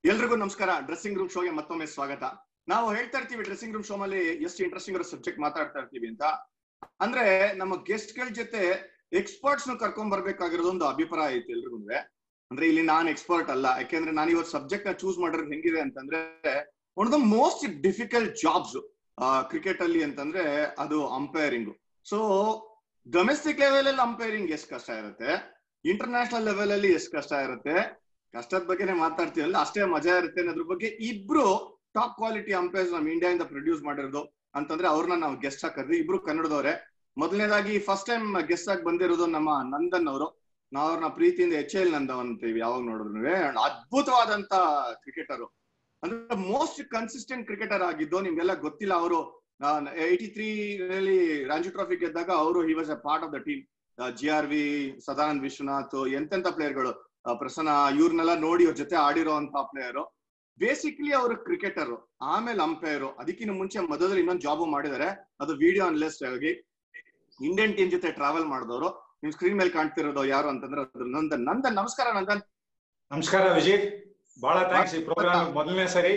ಎಲ್ರಿಗೂ ನಮಸ್ಕಾರ dressing room ಶೋಗೆ ಮತ್ತೊಮ್ಮೆ ಸ್ವಾಗತ ನಾವು ಹೇಳ್ತಾ ಇರ್ತೀವಿ ಡ್ರೆಸ್ಸಿಂಗ್ ರೂಮ್ ಶೋ ನಲ್ಲಿ ಎಷ್ಟು ಇಂಟ್ರೆಸ್ಟಿಂಗ್ ಇರೋ ಸಬ್ಜೆಕ್ಟ್ ಮಾತಾಡ್ತಾ ಇರ್ತೀವಿ ಅಂತ ಅಂದ್ರೆ ನಮ್ಮ ಗೆಸ್ಟ್ ಗಳ ಜೊತೆ ಎಕ್ಸ್ಪರ್ಟ್ಸ್ ನು ಕರ್ಕೊಂಡ್ ಬರ್ಬೇಕಾಗಿರೋದು ಒಂದು ಅಭಿಪ್ರಾಯ ಐತಿ ಎಲ್ರಿಗೂ ಅಂದ್ರೆ ಇಲ್ಲಿ ನಾನ್ ಎಕ್ಸ್ಪರ್ಟ್ ಅಲ್ಲ ಯಾಕೆಂದ್ರೆ ನಾನು ಇವತ್ತು ಸಬ್ಜೆಕ್ಟ್ ನ ಚೂಸ್ ಮಾಡಿರೋದು ಹೆಂಗಿದೆ ಅಂತಂದ್ರೆ one of the most difficult jobs cricket ಅಲ್ಲಿ ಅಂತಂದ್ರೆ ಅದು ಅಂಪೈರಿಂಗ್ ಸೊ ಡೊಮೆಸ್ಟಿಕ್ ಲೆವೆಲ್ ಅಲ್ಲಿ ಅಂಪೈರಿಂಗ್ ಎಷ್ಟು ಕಷ್ಟ ಇರುತ್ತೆ ಇಂಟರ್ನ್ಯಾಷನಲ್ ಲೆವೆಲ್ ಅಲ್ಲಿ ಎಷ್ಟು ಕಷ್ಟ ಇರುತ್ತೆ ಕಷ್ಟದ ಬಗ್ಗೆನೇ ಮಾತಾಡ್ತೀವಲ್ಲ ಅಷ್ಟೇ ಮಜಾ ಇರುತ್ತೆ ಅನ್ನೋದ್ರ ಬಗ್ಗೆ ಇಬ್ರು ಟಾಪ್ ಕ್ವಾಲಿಟಿ ಅಂಪೈರ್ಸ್ ನಮ್ ಇಂಡಿಯಾದಿಂದ ಪ್ರೊಡ್ಯೂಸ್ ಮಾಡಿರೋದು ಅಂತಂದ್ರೆ ಅವ್ರನ್ನ ನಾವು ಗೆಸ್ಟ್ ಆಗಿ ಕರೆದ್ವಿ ಇಬ್ರು ಕನ್ನಡದವ್ರೆ ಮೊದಲನೇದಾಗಿ ಫಸ್ಟ್ ಟೈಮ್ ಗೆಸ್ಟ್ ಆಗಿ ಬಂದಿರೋದು ನಮ್ಮ ನಂದನ್ ಅವರು ನಾವು ಅವ್ರನ್ನ ಪ್ರೀತಿಯಿಂದ ಎಚ್ ಎಲ್ ನಂದವ್ ಅಂತೀವಿ ಯಾವಾಗ ನೋಡಿದ್ರು ಅದ್ಭುತವಾದಂತ ಕ್ರಿಕೆಟರ್ ಅಂದ್ರೆ ಮೋಸ್ಟ್ ಕನ್ಸಿಸ್ಟೆಂಟ್ ಕ್ರಿಕೆಟರ್ ಆಗಿದ್ದು ನಿಮ್ಗೆಲ್ಲ ಗೊತ್ತಿಲ್ಲ ಅವರು ಏಯ್ಟಿ ತ್ರೀ ನಲ್ಲಿ ರಂಜಿ ಟ್ರಾಫಿ ಗೆದ್ದಾಗ ಅವರು he was a part of the team G R V Sadanand Vishwanath ಎಂತೆಂತ ಪ್ಲೇಯರ್ಗಳು ಪ್ರಸನ್ನ ಇವ್ರನ್ನೆಲ್ಲ ನೋಡಿ ಅವ್ರ ಜೊತೆ ಆಡಿರೋಂತ ಪ್ಲೇಯರ್ ಬೇಸಿಕ್ಲಿ ಅವರು ಕ್ರಿಕೆಟರ್ ಆಮೇಲೆ ಅಂಪೈರ್ ಅದಕ್ಕಿಂತ ಮುಂಚೆ ಮೊದಲು ಇನ್ನೊಂದು ಜಾಬ್ ಮಾಡಿದ್ದಾರೆ ಅದು ವಿಡಿಯೋ ಅನಲಿಸ್ಟ್ ಆಗಿ ಇಂಡಿಯನ್ ಟೀಮ್ ಜೊತೆ ಟ್ರಾವೆಲ್ ಮಾಡಿದವರು ನಿಮ್ ಸ್ಕ್ರೀನ್ ಮೇಲೆ ಕಾಣ್ತಿರೋದು ಯಾರು ಅಂತಂದ್ರೆ ಅದು ನಂದನ್ ನಂದನ್ ನಮಸ್ಕಾರ ನಂದನ್ ನಮಸ್ಕಾರ ವಿಜಯ್ ಬಹಳ ಥ್ಯಾಂಕ್ಸ್ ಈ ಪ್ರೋಗ್ರಾಮ್ ಮೊದಲನೇ ಸರಿ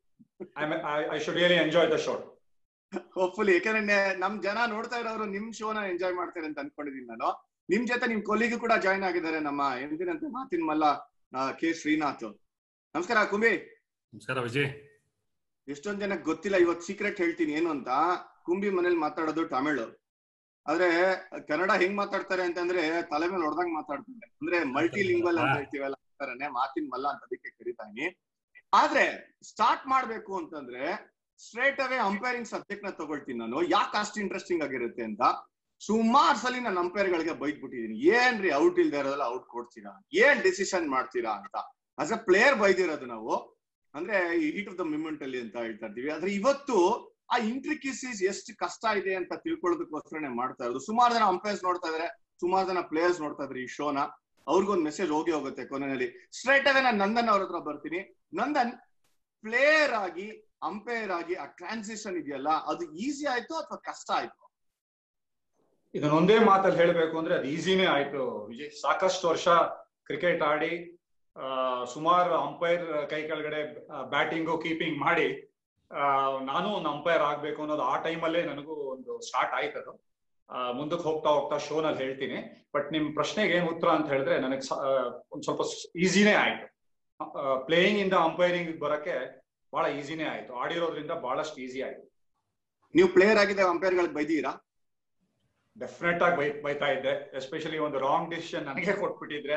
I should really enjoy the show hopefully ಯಾಕಂದ್ರೆ ನಮ್ ಜನ ನೋಡ್ತಾ ಇರೋರು ನಿಮ್ ಶೋನ ಎಂಜಾಯ್ ಮಾಡ್ತಾರೆ ಅಂತ ಅನ್ಕೊಂಡಿದೀನಿ ನಾನು ನಿಮ್ ಜೊತೆ ನಿಮ್ ಕೊಲ್ಲಿಗೂ ಕೂಡ ಜಾಯ್ನ್ ಆಗಿದ್ದಾರೆ ನಮ್ಮ ಎಂದಿನಂತೆ ಮಾತಿನ ಮಲ್ಲ ಕೆ ಶ್ರೀನಾಥ್ ನಮಸ್ಕಾರ ಕುಂಬಿ ನಮಸ್ಕಾರ ವಿಜಯ್ ಎಷ್ಟೊಂದ್ ಜನಕ್ಕೆ ಗೊತ್ತಿಲ್ಲ ಇವತ್ ಸೀಕ್ರೆಟ್ ಹೇಳ್ತೀನಿ ಏನು ಅಂತ ಕುಂಬಿ ಮನೇಲಿ ಮಾತಾಡೋದು ತಮಿಳು ಆದ್ರೆ ಕನ್ನಡ ಹೆಂಗ್ ಮಾತಾಡ್ತಾರೆ ಅಂತಂದ್ರೆ ತಲೆ ಮೇಲೆ ಹೊಡೆದಂಗ್ ಮಾತಾಡ್ತಾರೆ ಅಂದ್ರೆ ಮಲ್ಟಿ ಲಿಂಗ್ವಲ್ ಅಂತ ಹೇಳ್ತೀವಲ್ಲ ಅಂತಾರನೆ ಮಾತಿನ ಮಲ್ಲ ಅಂತ ಅದಕ್ಕೆ ಕರಿತಾನಿ ಆದ್ರೆ ಸ್ಟಾರ್ಟ್ ಮಾಡ್ಬೇಕು ಅಂತಂದ್ರೆ ಸ್ಟ್ರೇಟ್ ಅವೇ ಅಂಪೈರಿಂಗ್ ಸಬ್ಜೆಕ್ಟ್ ನ ತಗೊಳ್ತೀನಿ ನಾನು ಯಾಕೆ ಅಷ್ಟು ಇಂಟ್ರೆಸ್ಟಿಂಗ್ ಆಗಿರುತ್ತೆ ಅಂತ ಸುಮಾರು ಸಲ ನಾನು ಅಂಪೈರ್ ಗಳಿಗೆ ಬೈಟ್ ಬಿಟ್ಟಿದೀನಿ ಏನ್ರಿ ಔಟ್ ಇಲ್ದೇ ಇರೋದಲ್ಲ ಔಟ್ ಕೊಡ್ತೀರಾ ಏನ್ ಡಿಸಿಷನ್ ಮಾಡ್ತೀರಾ ಅಂತ ಆಸ್ ಅ ಪ್ಲೇಯರ್ ಬೈದಿರೋದು ನಾವು ಅಂದ್ರೆ ಈ ಹೀಟ್ ಆಫ್ ದ ಮೂಮೆಂಟ್ ಅಲ್ಲಿ ಅಂತ ಹೇಳ್ತಾ ಇರ್ತೀವಿ ಆದ್ರೆ ಇವತ್ತು ಆ ಇಂಟ್ರಿಕ್ಯೂಸೀಸ್ ಎಷ್ಟು ಕಷ್ಟ ಇದೆ ಅಂತ ತಿಳ್ಕೊಳ್ಳೋದಕ್ಕೋಸ್ಕರನೇ ಮಾಡ್ತಾ ಇರೋದು ಸುಮಾರು ಜನ ಅಂಪೈರ್ಸ್ ನೋಡ್ತಾ ಇದಾರೆ ಸುಮಾರು ಜನ ಪ್ಲೇಯರ್ಸ್ ನೋಡ್ತಾ ಇದ್ರೆ ಈ ಶೋನ ಅವ್ರಿಗೊಂದು ಮೆಸೇಜ್ ಹೋಗಿ ಹೋಗುತ್ತೆ ಕೊನೆಯಲ್ಲಿ ಸ್ಟ್ರೈಟ್ ಅವೇ ನಾನು ನಂದನ್ ಅವ್ರ ಹತ್ರ ಬರ್ತೀನಿ ನಂದನ್ ಪ್ಲೇಯರ್ ಆಗಿ ಅಂಪೈರ್ ಆಗಿ ಆ ಟ್ರಾನ್ಸಿಷನ್ ಇದೆಯಲ್ಲ ಅದು ಈಸಿ ಆಯ್ತು ಅಥವಾ ಕಷ್ಟ ಆಯ್ತು ಇದನ್ನೊಂದೇ ಮಾತಲ್ಲಿ ಹೇಳ್ಬೇಕು ಅಂದ್ರೆ ಅದು ಈಸಿನೇ ಆಯ್ತು ವಿಜಯ್ ಸಾಕಷ್ಟು ವರ್ಷ ಕ್ರಿಕೆಟ್ ಆಡಿ ಸುಮಾರು ಅಂಪೈರ್ ಕೈ ಕೆಳಗಡೆ ಬ್ಯಾಟಿಂಗು ಕೀಪಿಂಗ್ ಮಾಡಿ ನಾನು ಒಂದು ಅಂಪೈರ್ ಆಗ್ಬೇಕು ಅನ್ನೋದು ಆ ಟೈಮಲ್ಲೇ ನನಗೂ ಒಂದು ಸ್ಟಾರ್ಟ್ ಆಯ್ತದು ಮುಂದಕ್ಕೆ ಹೋಗ್ತಾ ಹೋಗ್ತಾ ಶೋನಲ್ಲಿ ಹೇಳ್ತೀನಿ ಬಟ್ ನಿಮ್ ಪ್ರಶ್ನೆಗೆ ಏನ್ ಉತ್ತರ ಅಂತ ಹೇಳಿದ್ರೆ ನನಗೆ ಒಂದ್ ಸ್ವಲ್ಪ ಈಸಿನೇ ಆಯ್ತು ಪ್ಲೇಯಿಂಗ್ ಇಂದ ಅಂಪೈರಿಂಗ್ ಬರಕ್ಕೆ ಬಹಳ ಈಸಿನೇ ಆಯ್ತು ಆಡಿರೋದ್ರಿಂದ ಬಹಳಷ್ಟು ಈಸಿ ಆಯ್ತು ನೀವು ಪ್ಲೇಯರ್ ಆಗಿದ್ದಾಗ ಅಂಪೈರ್ ಗಳಿಗೆ ಬೈದೀರಾ ಡೆಫಿನೆಟ್ ಆಗಿ ಬೈ ಬೈತಾ ಇದ್ದೆ ಎಸ್ಪೆಷಲಿ ಒಂದು ರಾಂಗ್ ಡಿಸಿಷನ್ ನನಗೆ ಕೊಟ್ಬಿಟ್ಟಿದ್ರೆ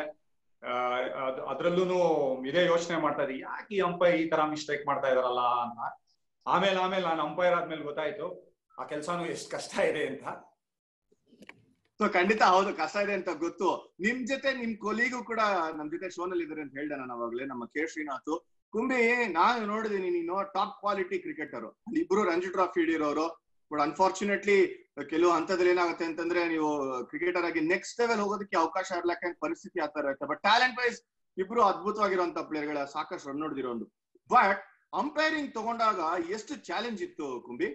ಅದ್ರಲ್ಲೂ ಇದೇ ಯೋಚನೆ ಮಾಡ್ತಾ ಇದ್ದೆ ಯಾಕೆ ಈ ಅಂಪೈರ್ ಈ ತರ ಮಿಸ್ಟೇಕ್ ಮಾಡ್ತಾ ಇದಾರಲ್ಲ ಅಂತ ಆಮೇಲೆ ಆಮೇಲೆ ನಾನು ಅಂಪೈರ್ ಆದ್ಮೇಲೆ ಗೊತ್ತಾಯ್ತು ಆ ಕೆಲ್ಸಾನು ಎಷ್ಟು ಕಷ್ಟ ಇದೆ ಅಂತ ಸೊ ಖಂಡಿತ ಹೌದು ಕಷ್ಟ ಇದೆ ಅಂತ ಗೊತ್ತು ನಿಮ್ ಜೊತೆ ನಿಮ್ ಕೊಲಿಗೂ ಕೂಡ ನಮ್ ಜೊತೆ ಶೋನಲ್ಲಿ ಇದಾರೆ ಅಂತ ಹೇಳ್ದೆ ನಾನು ಅವಾಗ್ಲೇ ನಮ್ಮ ಕೆ ಶ್ರೀನಾಥ್ ಕುಂಬಿ ನಾನು ನೋಡಿದೀನಿ ನೀನು ಟಾಪ್ ಕ್ವಾಲಿಟಿ ಕ್ರಿಕೆಟರ್ ಇಬ್ರು ರಂಜಿ ಟ್ರಾಫಿ ಹಿಡಿರೋರು ಬಟ್ ಅನ್ಫಾರ್ಚುನೇಟ್ಲಿ ಕೆಲವು ಹಂತದಲ್ಲಿ ಏನಾಗುತ್ತೆ ಅಂತಂದ್ರೆ ನೀವು ಕ್ರಿಕೆಟರ್ ಆಗಿ ನೆಕ್ಸ್ಟ್ ಲೆವೆಲ್ ಹೋಗೋದಕ್ಕೆ ಅವಕಾಶ ಇರ್ಲಕ್ಕೆ ಪರಿಸ್ಥಿತಿ ಆ ತರ ಇರುತ್ತೆ ಬಟ್ ಟ್ಯಾಲೆಂಟ್ ವೈಸ್ ಇಬ್ರು ಅದ್ಭುತವಾಗಿರುವಂತ ಪ್ಲೇಯರ್ಗಳ ಸಾಕಷ್ಟು ರನ್ ನೋಡಿದಿರೋ ಒಂದು ಬಟ್ ಅಂಪೈರಿಂಗ್ ತಗೊಂಡಾಗ ಎಷ್ಟು ಚಾಲೆಂಜ್ ಇತ್ತು ಕುಂಬಿ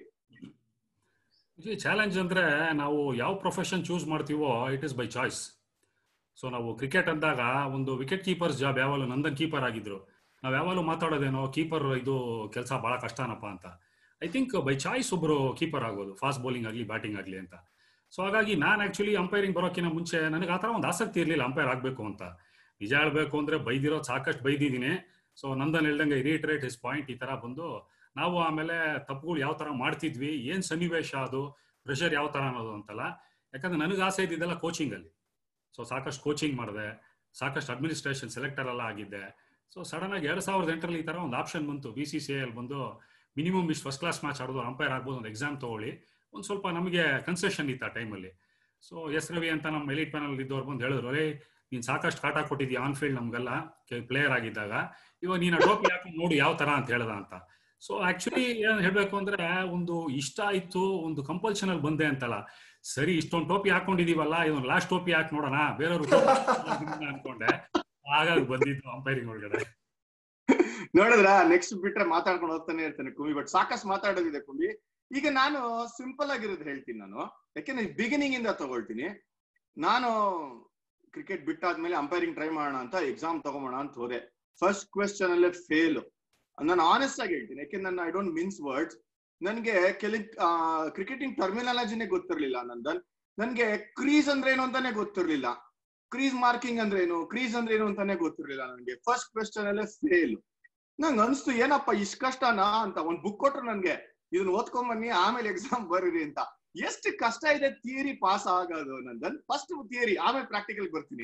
ವಿಜಯ್ ಚಾಲೆಂಜ್ ಅಂದ್ರೆ ನಾವು ಯಾವ ಪ್ರೊಫೆಷನ್ ಚೂಸ್ ಮಾಡ್ತೀವೋ it is by choice so ನಾವು ಕ್ರಿಕೆಟ್ ಅಂದಾಗ ಒಂದು ವಿಕೆಟ್ ಕೀಪರ್ಸ್ ಜಾಬ್ ಯಾವಾಗಲೂ ನಂದನ್ ಕೀಪರ್ ಆಗಿದ್ರು ನಾವ್ ಯಾವಾಗಲೂ ಮಾತಾಡೋದೇನೋ ಕೀಪರ್ ಇದು ಕೆಲಸ ಬಹಳ ಕಷ್ಟನಪ್ಪ ಅಂತ ಐ ಥಿಂಕ್ ಬೈ ಚಾಯ್ಸ್ ಒಬ್ರು ಕೀಪರ್ ಆಗೋದು ಫಾಸ್ಟ್ ಬೌಲಿಂಗ್ ಆಗಲಿ ಬ್ಯಾಟಿಂಗ್ ಆಗಲಿ ಅಂತ ಸೊ ಹಾಗಾಗಿ ನಾನು ಆಕ್ಚುಲಿ ಅಂಪೈರಿಂಗ್ ಬರೋಕ್ಕಿಂತ ಮುಂಚೆ ನನಗೆ ಆ ಥರ ಒಂದು ಆಸಕ್ತಿ ಇರಲಿಲ್ಲ ಅಂಪೈರ್ ಆಗಬೇಕು ಅಂತ ನಿಜ ಹೇಳ್ಬೇಕು ಅಂದ್ರೆ ಬೈದಿರೋದು ಸಾಕಷ್ಟು ಬೈದಿದ್ದೀನಿ ಸೊ ನಂದನ್ ಹೇಳ್ದಂಗೆ ರೀಟ್ರೇಟ್ ಹಿಸ್ ಪಾಯಿಂಟ್ ಈ ತರ ಬಂದು ನಾವು ಆಮೇಲೆ ತಪ್ಪುಗಳು ಯಾವ ತರ ಮಾಡ್ತಿದ್ವಿ ಏನ್ ಸನ್ನಿವೇಶ ಅದು ಪ್ರೆಷರ್ ಯಾವ ತರ ಅನ್ನೋದು ಅಂತಲ್ಲ ಯಾಕಂದ್ರೆ ನನಗೆ ಆಸೆ ಇದ್ದಿದ್ದೆಲ್ಲ ಕೋಚಿಂಗ್ ಅಲ್ಲಿ ಸೊ ಸಾಕಷ್ಟು ಕೋಚಿಂಗ್ ಮಾಡಿದೆ ಸಾಕಷ್ಟು ಅಡ್ಮಿನಿಸ್ಟ್ರೇಷನ್ ಸೆಲೆಕ್ಟರ್ ಎಲ್ಲ ಆಗಿದ್ದೆ ಸೊ ಸಡನ್ ಆಗಿ ಎರಡ್ ಸಾವಿರದ ಎಂಟರಲ್ಲಿ ಈ ತರ ಒಂದು ಆಪ್ಷನ್ ಬಂತು ಬಿ ಸಿ ಸಿ ಅಲ್ಲಿ ಬಂದು ಮಿನಿಮಮ್ ಇಷ್ಟು ಫಸ್ಟ್ ಕ್ಲಾಸ್ ಮ್ಯಾಚ್ ಆಡೋದು ಅಂಪೈರ್ ಆಗ್ಬೋದು ಒಂದು ಎಕ್ಸಾಮ್ ತಗೊಳ್ಳಿ ಒಂದು ಸ್ವಲ್ಪ ನಮಗೆ ಕನ್ಸೆಷನ್ ಇತ್ತು ಆ ಟೈಮಲ್ಲಿ ಸೊ ಎಸ್ ರವಿ ಅಂತ ನಮ್ಮ ಎಲಿಟ್ ಪ್ಯಾನಲ್ ಇದ್ದವ್ರು ಬಂದು ಹೇಳಿದ್ರು ಅರೇ ನೀನ್ ಸಾಕಷ್ಟು ಕಾಟ ಕೊಟ್ಟಿದ್ಯಾ ಆನ್ ಫೀಲ್ಡ್ ನಮ್ಗೆಲ್ಲ ಪ್ಲೇಯರ್ ಆಗಿದ್ದಾಗ ಇವಾಗ ನೀನು ಟ್ರೋಫಿ ಹಾಕಿ ನೋಡಿ ಯಾವ ತರ ಅಂತ ಹೇಳ್ದ ಅಂತ ಸೊ ಆಕ್ಚುಲಿ ಏನ್ ಹೇಳ್ಬೇಕು ಅಂದ್ರೆ ಒಂದು ಇಷ್ಟ ಆಯ್ತು ಒಂದು ಕಂಪಲ್ಷನ್ ಅಲ್ಲಿ ಬಂದೆ ಅಂತಲ್ಲ ಸರಿ ಇಷ್ಟೊಂದು ಟೋಪಿ ಹಾಕೊಂಡಿದೀವಲ್ಲ ಇದೊಂದು ಲಾಸ್ಟ್ ಟೋಪಿ ಹಾಕಿ ನೋಡೋಣ ಬೇರೆಯವ್ರು ಅನ್ಕೊಂಡೆ ಹಾಗಾಗಿ ಬಂದಿದ್ದು ಅಂಪೈರಿಂಗ್ ಒಳಗಡೆ ನೋಡಿದ್ರ ನೆಕ್ಸ್ಟ್ ಬಿಟ್ರೆ ಮಾತಾಡ್ಕೊಂಡು ಹೋಗ್ತಾನೆ ಇರ್ತಾನೆ ಕುಂಬಿ ಬಟ್ ಸಾಕಷ್ಟು ಮಾತಾಡೋದಿದೆ ಕುಂಬಿ ಈಗ ನಾನು ಸಿಂಪಲ್ ಆಗಿರೋದು ಹೇಳ್ತೀನಿ ನಾನು ಯಾಕೆಂದ್ರೆ ಬಿಗಿನಿಂಗ್ ಇಂದ ತಗೊಳ್ತೀನಿ ನಾನು ಕ್ರಿಕೆಟ್ ಬಿಟ್ಟಾದ್ಮೇಲೆ ಅಂಪೈರಿಂಗ್ ಟ್ರೈ ಮಾಡೋಣ ಅಂತ ಎಕ್ಸಾಮ್ ತಗೊಂಬೋಣ ಅಂತ ಹೋದೆ ಫಸ್ಟ್ ಕ್ವೆಶನ್ ಅಲ್ಲೇ ಫೇಲ್ ನಾನು ಆನೆಸ್ಟ್ ಆಗಿ ಹೇಳ್ತೀನಿ ಯಾಕೆಂದ್ರೆ ನನ್ನ ಐ ಡೋಂಟ್ ಮೀನ್ಸ್ ವರ್ಡ್ಸ್ ನನ್ಗೆ ಕೆಲ ಕ್ರಿಕೆಟಿಂಗ್ ಟರ್ಮಿನಾಲಜಿನೇ ಗೊತ್ತಿರ್ಲಿಲ್ಲ ನಂದನ್ ನನ್ಗೆ ಕ್ರೀಸ್ ಅಂದ್ರೆ ಏನು ಅಂತಾನೆ ಗೊತ್ತಿರ್ಲಿಲ್ಲ ಕ್ರೀಸ್ ಮಾರ್ಕಿಂಗ್ ಅಂದ್ರೆ ಏನು ಕ್ರೀಸ್ ಅಂದ್ರೆ ಏನು ಅಂತಾನೆ ಗೊತ್ತಿರ್ಲಿಲ್ಲ ನನ್ಗೆ ಫಸ್ಟ್ ಕ್ವೆಶನ್ ಅಲ್ಲೇ ಫೇಲ್ ನಂಗೆ ಅನ್ಸ್ತು ಏನಪ್ಪ ಇಷ್ಟ ಕಷ್ಟನಾ ಅಂತ ಒಂದ್ ಬುಕ್ ಕೊಟ್ರು ನನ್ಗೆ ಇದನ್ನ ಓದ್ಕೊಂಡ್ ಬನ್ನಿ ಆಮೇಲೆ ಎಕ್ಸಾಮ್ ಬರೀರಿ ಅಂತ ಎಷ್ಟು ಕಷ್ಟ ಇದೆ ಥಿಯರಿ ಪಾಸ್ ಆಗೋದು ನಂದನ್ ಫಸ್ಟ್ ಥಿಯರಿ ಆಮೇಲೆ ಪ್ರಾಕ್ಟಿಕಲ್ ಬರ್ತೀನಿ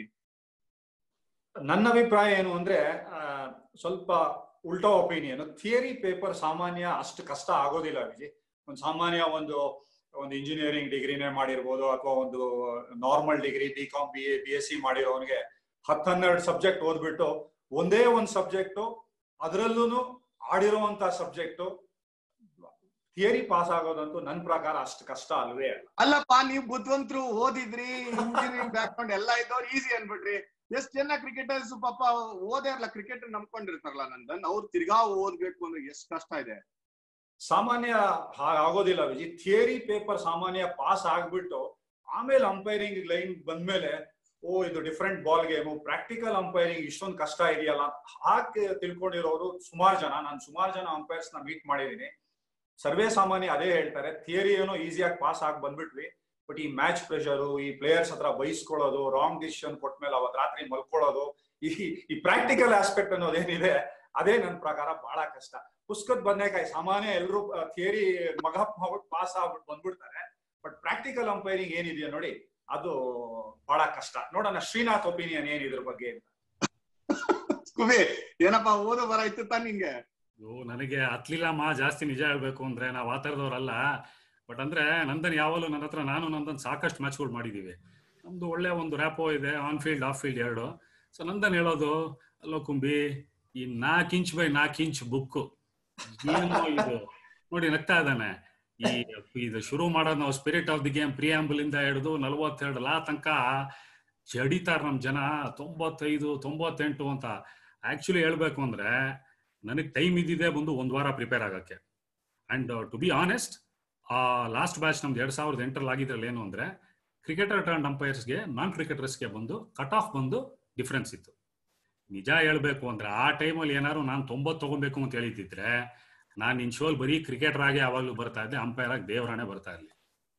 ನನ್ನ ಅಭಿಪ್ರಾಯ ಏನು ಅಂದ್ರೆ ಆ, ಸ್ವಲ್ಪ ಉಲ್ಟಾ ಒಪಿನಿಯನ್ ಥಿಯರಿ ಪೇಪರ್ ಸಾಮಾನ್ಯ ಅಷ್ಟು ಕಷ್ಟ ಆಗೋದಿಲ್ಲ ವಿಜಿ ಒಂದು ಸಾಮಾನ್ಯ ಒಂದು ಒಂದು ಇಂಜಿನಿಯರಿಂಗ್ ಡಿಗ್ರಿನೇ ಮಾಡಿರ್ಬೋದು ಅಥವಾ ಒಂದು normal degree B com B A B S C ಮಾಡಿರೋನಿಗೆ ಹತ್ತು ಹನ್ನೆರಡು ಸಬ್ಜೆಕ್ಟ್ ಓದ್ಬಿಟ್ಟು ಒಂದೇ ಒಂದು ಸಬ್ಜೆಕ್ಟು ಅದರಲ್ಲೂ ಆಡಿರುವಂತ ಸಬ್ಜೆಕ್ಟು ಥಿಯರಿ ಪಾಸ್ ಆಗೋದಂತೂ ನನ್ನ ಪ್ರಕಾರ ಅಷ್ಟು ಕಷ್ಟ ಅಲ್ವೇ ಅಲ್ಲ ಅಲ್ಲಪ್ಪ ನೀವು ಬುದ್ಧಿವಂತರು ಓದಿದ್ರಿ ಇಂಜಿನಿಯರಿಂಗ್ ಬ್ಯಾಕ್ ಗ್ರೌಂಡ್ ಎಲ್ಲ ಇದ್ದವ್ರು ಈಸಿ ಅನ್ಬಿಟ್ರಿ ಎಷ್ಟ್ ಜನ ಕ್ರಿಕೆಟರ್ಸ್ ಪಾಪ ಓದೇ ಇರಲ್ಲ ಕ್ರಿಕೆಟ್ ನಂಬ್ಕೊಂಡಿರ್ತಾರಲ್ಲ ನಂದನ್ ಅವ್ರು ತಿರ್ಗಾ ಓದ್ಬೇಕು ಅಂದ್ರೆ ಎಷ್ಟ್ ಕಷ್ಟ ಇದೆ ಸಾಮಾನ್ಯ ಹಾಗಾಗೋದಿಲ್ಲ ವಿಜಿ ಥಿಯರಿ ಪೇಪರ್ ಸಾಮಾನ್ಯ ಪಾಸ್ ಆಗ್ಬಿಟ್ಟು ಆಮೇಲೆ ಅಂಪೈರಿಂಗ್ ಲೈನ್ ಬಂದ್ಮೇಲೆ ಓ ಇದು different ball game practical umpiring ಇಷ್ಟೊಂದು ಕಷ್ಟ ಇದೆಯಲ್ಲ ಹಾಗೆ ತಿಳ್ಕೊಂಡಿರೋರು ಸುಮಾರು ಜನ ನಾನು ಸುಮಾರು ಜನ ಅಂಪೈರ್ಸ್ ನ ಮೀಟ್ ಮಾಡಿದೀನಿ ಸರ್ವೇ ಸಾಮಾನ್ಯ ಅದೇ ಹೇಳ್ತಾರೆ ಥಿಯರಿ ಏನೋ ಈಸಿಯಾಗಿ ಪಾಸ್ ಆಗಿ ಬಂದ್ಬಿಟ್ವಿ ಬಟ್ ಈ ಮ್ಯಾಚ್ ಪ್ರೆಷರು ಈ ಪ್ಲೇಯರ್ಸ್ ಹತ್ರ ಬೈಸ್ಕೊಳ್ಳೋದು ರಾಂಗ್ ಡಿಸಿಷನ್ ಕೊಟ್ಮೇಲೆ ಅವತ್ ರಾತ್ರಿ ಮಲ್ಕೊಳ್ಳೋದು ಈ ಈ ಪ್ರಾಕ್ಟಿಕಲ್ ಆಸ್ಪೆಕ್ಟ್ ಅನ್ನೋದೇನಿದೆ ಅದೇ ನನ್ನ ಪ್ರಕಾರ ಬಹಳ ಕಷ್ಟ ಪುಸ್ತಕದ ಬದನೆಕಾಯಿ ಸಾಮಾನ್ಯ ಎಲ್ಲರೂ ಥಿಯರಿ ಮಗ ಮಾಡ್ಬಿಟ್ಟು ಪಾಸ್ ಆಗ್ಬಿಟ್ಟು ಬಂದ್ಬಿಡ್ತಾರೆ ಬಟ್ ಪ್ರಾಕ್ಟಿಕಲ್ ಅಂಪೈರಿಂಗ್ ಏನಿದೆಯೋ ನೋಡಿ ಅದು ಬಹಳ ಕಷ್ಟ ನೋಡೋಣ ಶ್ರೀನಾಥ್ ಒಪಿನಿಯನ್ ಏನ್ ಇದ್ರ ಬಗ್ಗೆ ಅಂತ ಕುಬಿ ಏನಪ್ಪ ಓದೋ ಬರ ಇತ್ತು ತಾನ್ ನಿಂಗೆ ಅಯ್ಯೋ ನನಗೆ ಹತ್ಲಿಲ್ಲಮ್ಮ ಜಾಸ್ತಿ ನಿಜ ಹೇಳ್ಬೇಕು ಅಂದ್ರೆ ನಾವು ಆ ಥರದವ್ರಲ್ಲ ಬಟ್ ಅಂದ್ರೆ ನಂದನ್ ಯಾವಾಗಲೂ ನನ್ನ ಹತ್ರ ನಾನು ನಂದನ್ ಸಾಕಷ್ಟು ಮ್ಯಾಚ್ಗಳು ಮಾಡಿದೀವಿ ನಮ್ದು ಒಳ್ಳೆ ಒಂದು ರ್ಯಾಪೋ ಇದೆ ಆನ್ ಫೀಲ್ಡ್ ಆಫ್ ಫೀಲ್ಡ್ ಎರಡು ಸೊ ನಂದನ್ ಹೇಳೋದು ಅಲ್ಲೋ ಕುಂಬಿ ಈ ನಾಲ್ಕು ಇಂಚ್ ಬೈ ನಾಲ್ಕು ಇಂಚ್ ಬುಕ್ ಏನು ಇದು ನೋಡಿ ನಗ್ತಾ ಇದ್ದಾನೆ ಈ ಇದು ಶುರು ಮಾಡೋದು ನಾವು spirit of the game preamble ಇಂದ ಹಿಡಿದು ನಲವತ್ತೆರಡು ಲಾ ತನಕ ಜಡಿತಾರ ನಮ್ ಜನ ತೊಂಬತ್ತೈದು ತೊಂಬತ್ತೆಂಟು ಅಂತ ಆಕ್ಚುಲಿ ಹೇಳ್ಬೇಕು ಅಂದ್ರೆ ನನಗೆ ಟೈಮ್ ಇದ್ದಿದೆ ಬಂದು ಒಂದ್ ವಾರ ಪ್ರಿಪೇರ್ ಆಗಕ್ಕೆ ಅಂಡ್ ಟು ಬಿ ಆನೆಸ್ಟ್ ಆ ಲಾಸ್ಟ್ ಬ್ಯಾಚ್ ನಮ್ದು ಎರಡ್ ಸಾವಿರದ ಎಂಟರಲ್ಲಿ ಆಗಿದ್ರಲ್ಲಿ ಏನು ಅಂದ್ರೆ ಕ್ರಿಕೆಟರ್ ಟರ್ನ್ ಅಂಪೈರ್ಸ್ಗೆ ನಾನ್ ಕ್ರಿಕೆಟರ್ಸ್ಗೆ ಬಂದು ಕಟ್ ಆಫ್ ಬಂದು ಡಿಫ್ರೆನ್ಸ್ ಇತ್ತು ನಿಜ ಹೇಳ್ಬೇಕು ಅಂದ್ರೆ ಆ ಟೈಮಲ್ಲಿ ಏನಾದ್ರು ನಾನು ತೊಂಬತ್ತು ತಗೊಬೇಕು ಅಂತ ಹೇಳಿದ್ರೆ ನಾನು ಇನ್ ಶೋಲ್ ಬರೀ ಕ್ರಿಕೆಟರ್ ಆಗಿ ಯಾವಾಗ್ಲೂ ಬರ್ತಾ ಇದ್ದೆ ಅಂಪೈರ್ ಆಗಿ ದೇವರಾಣೆ ಬರ್ತಾ ಇರ್ಲಿ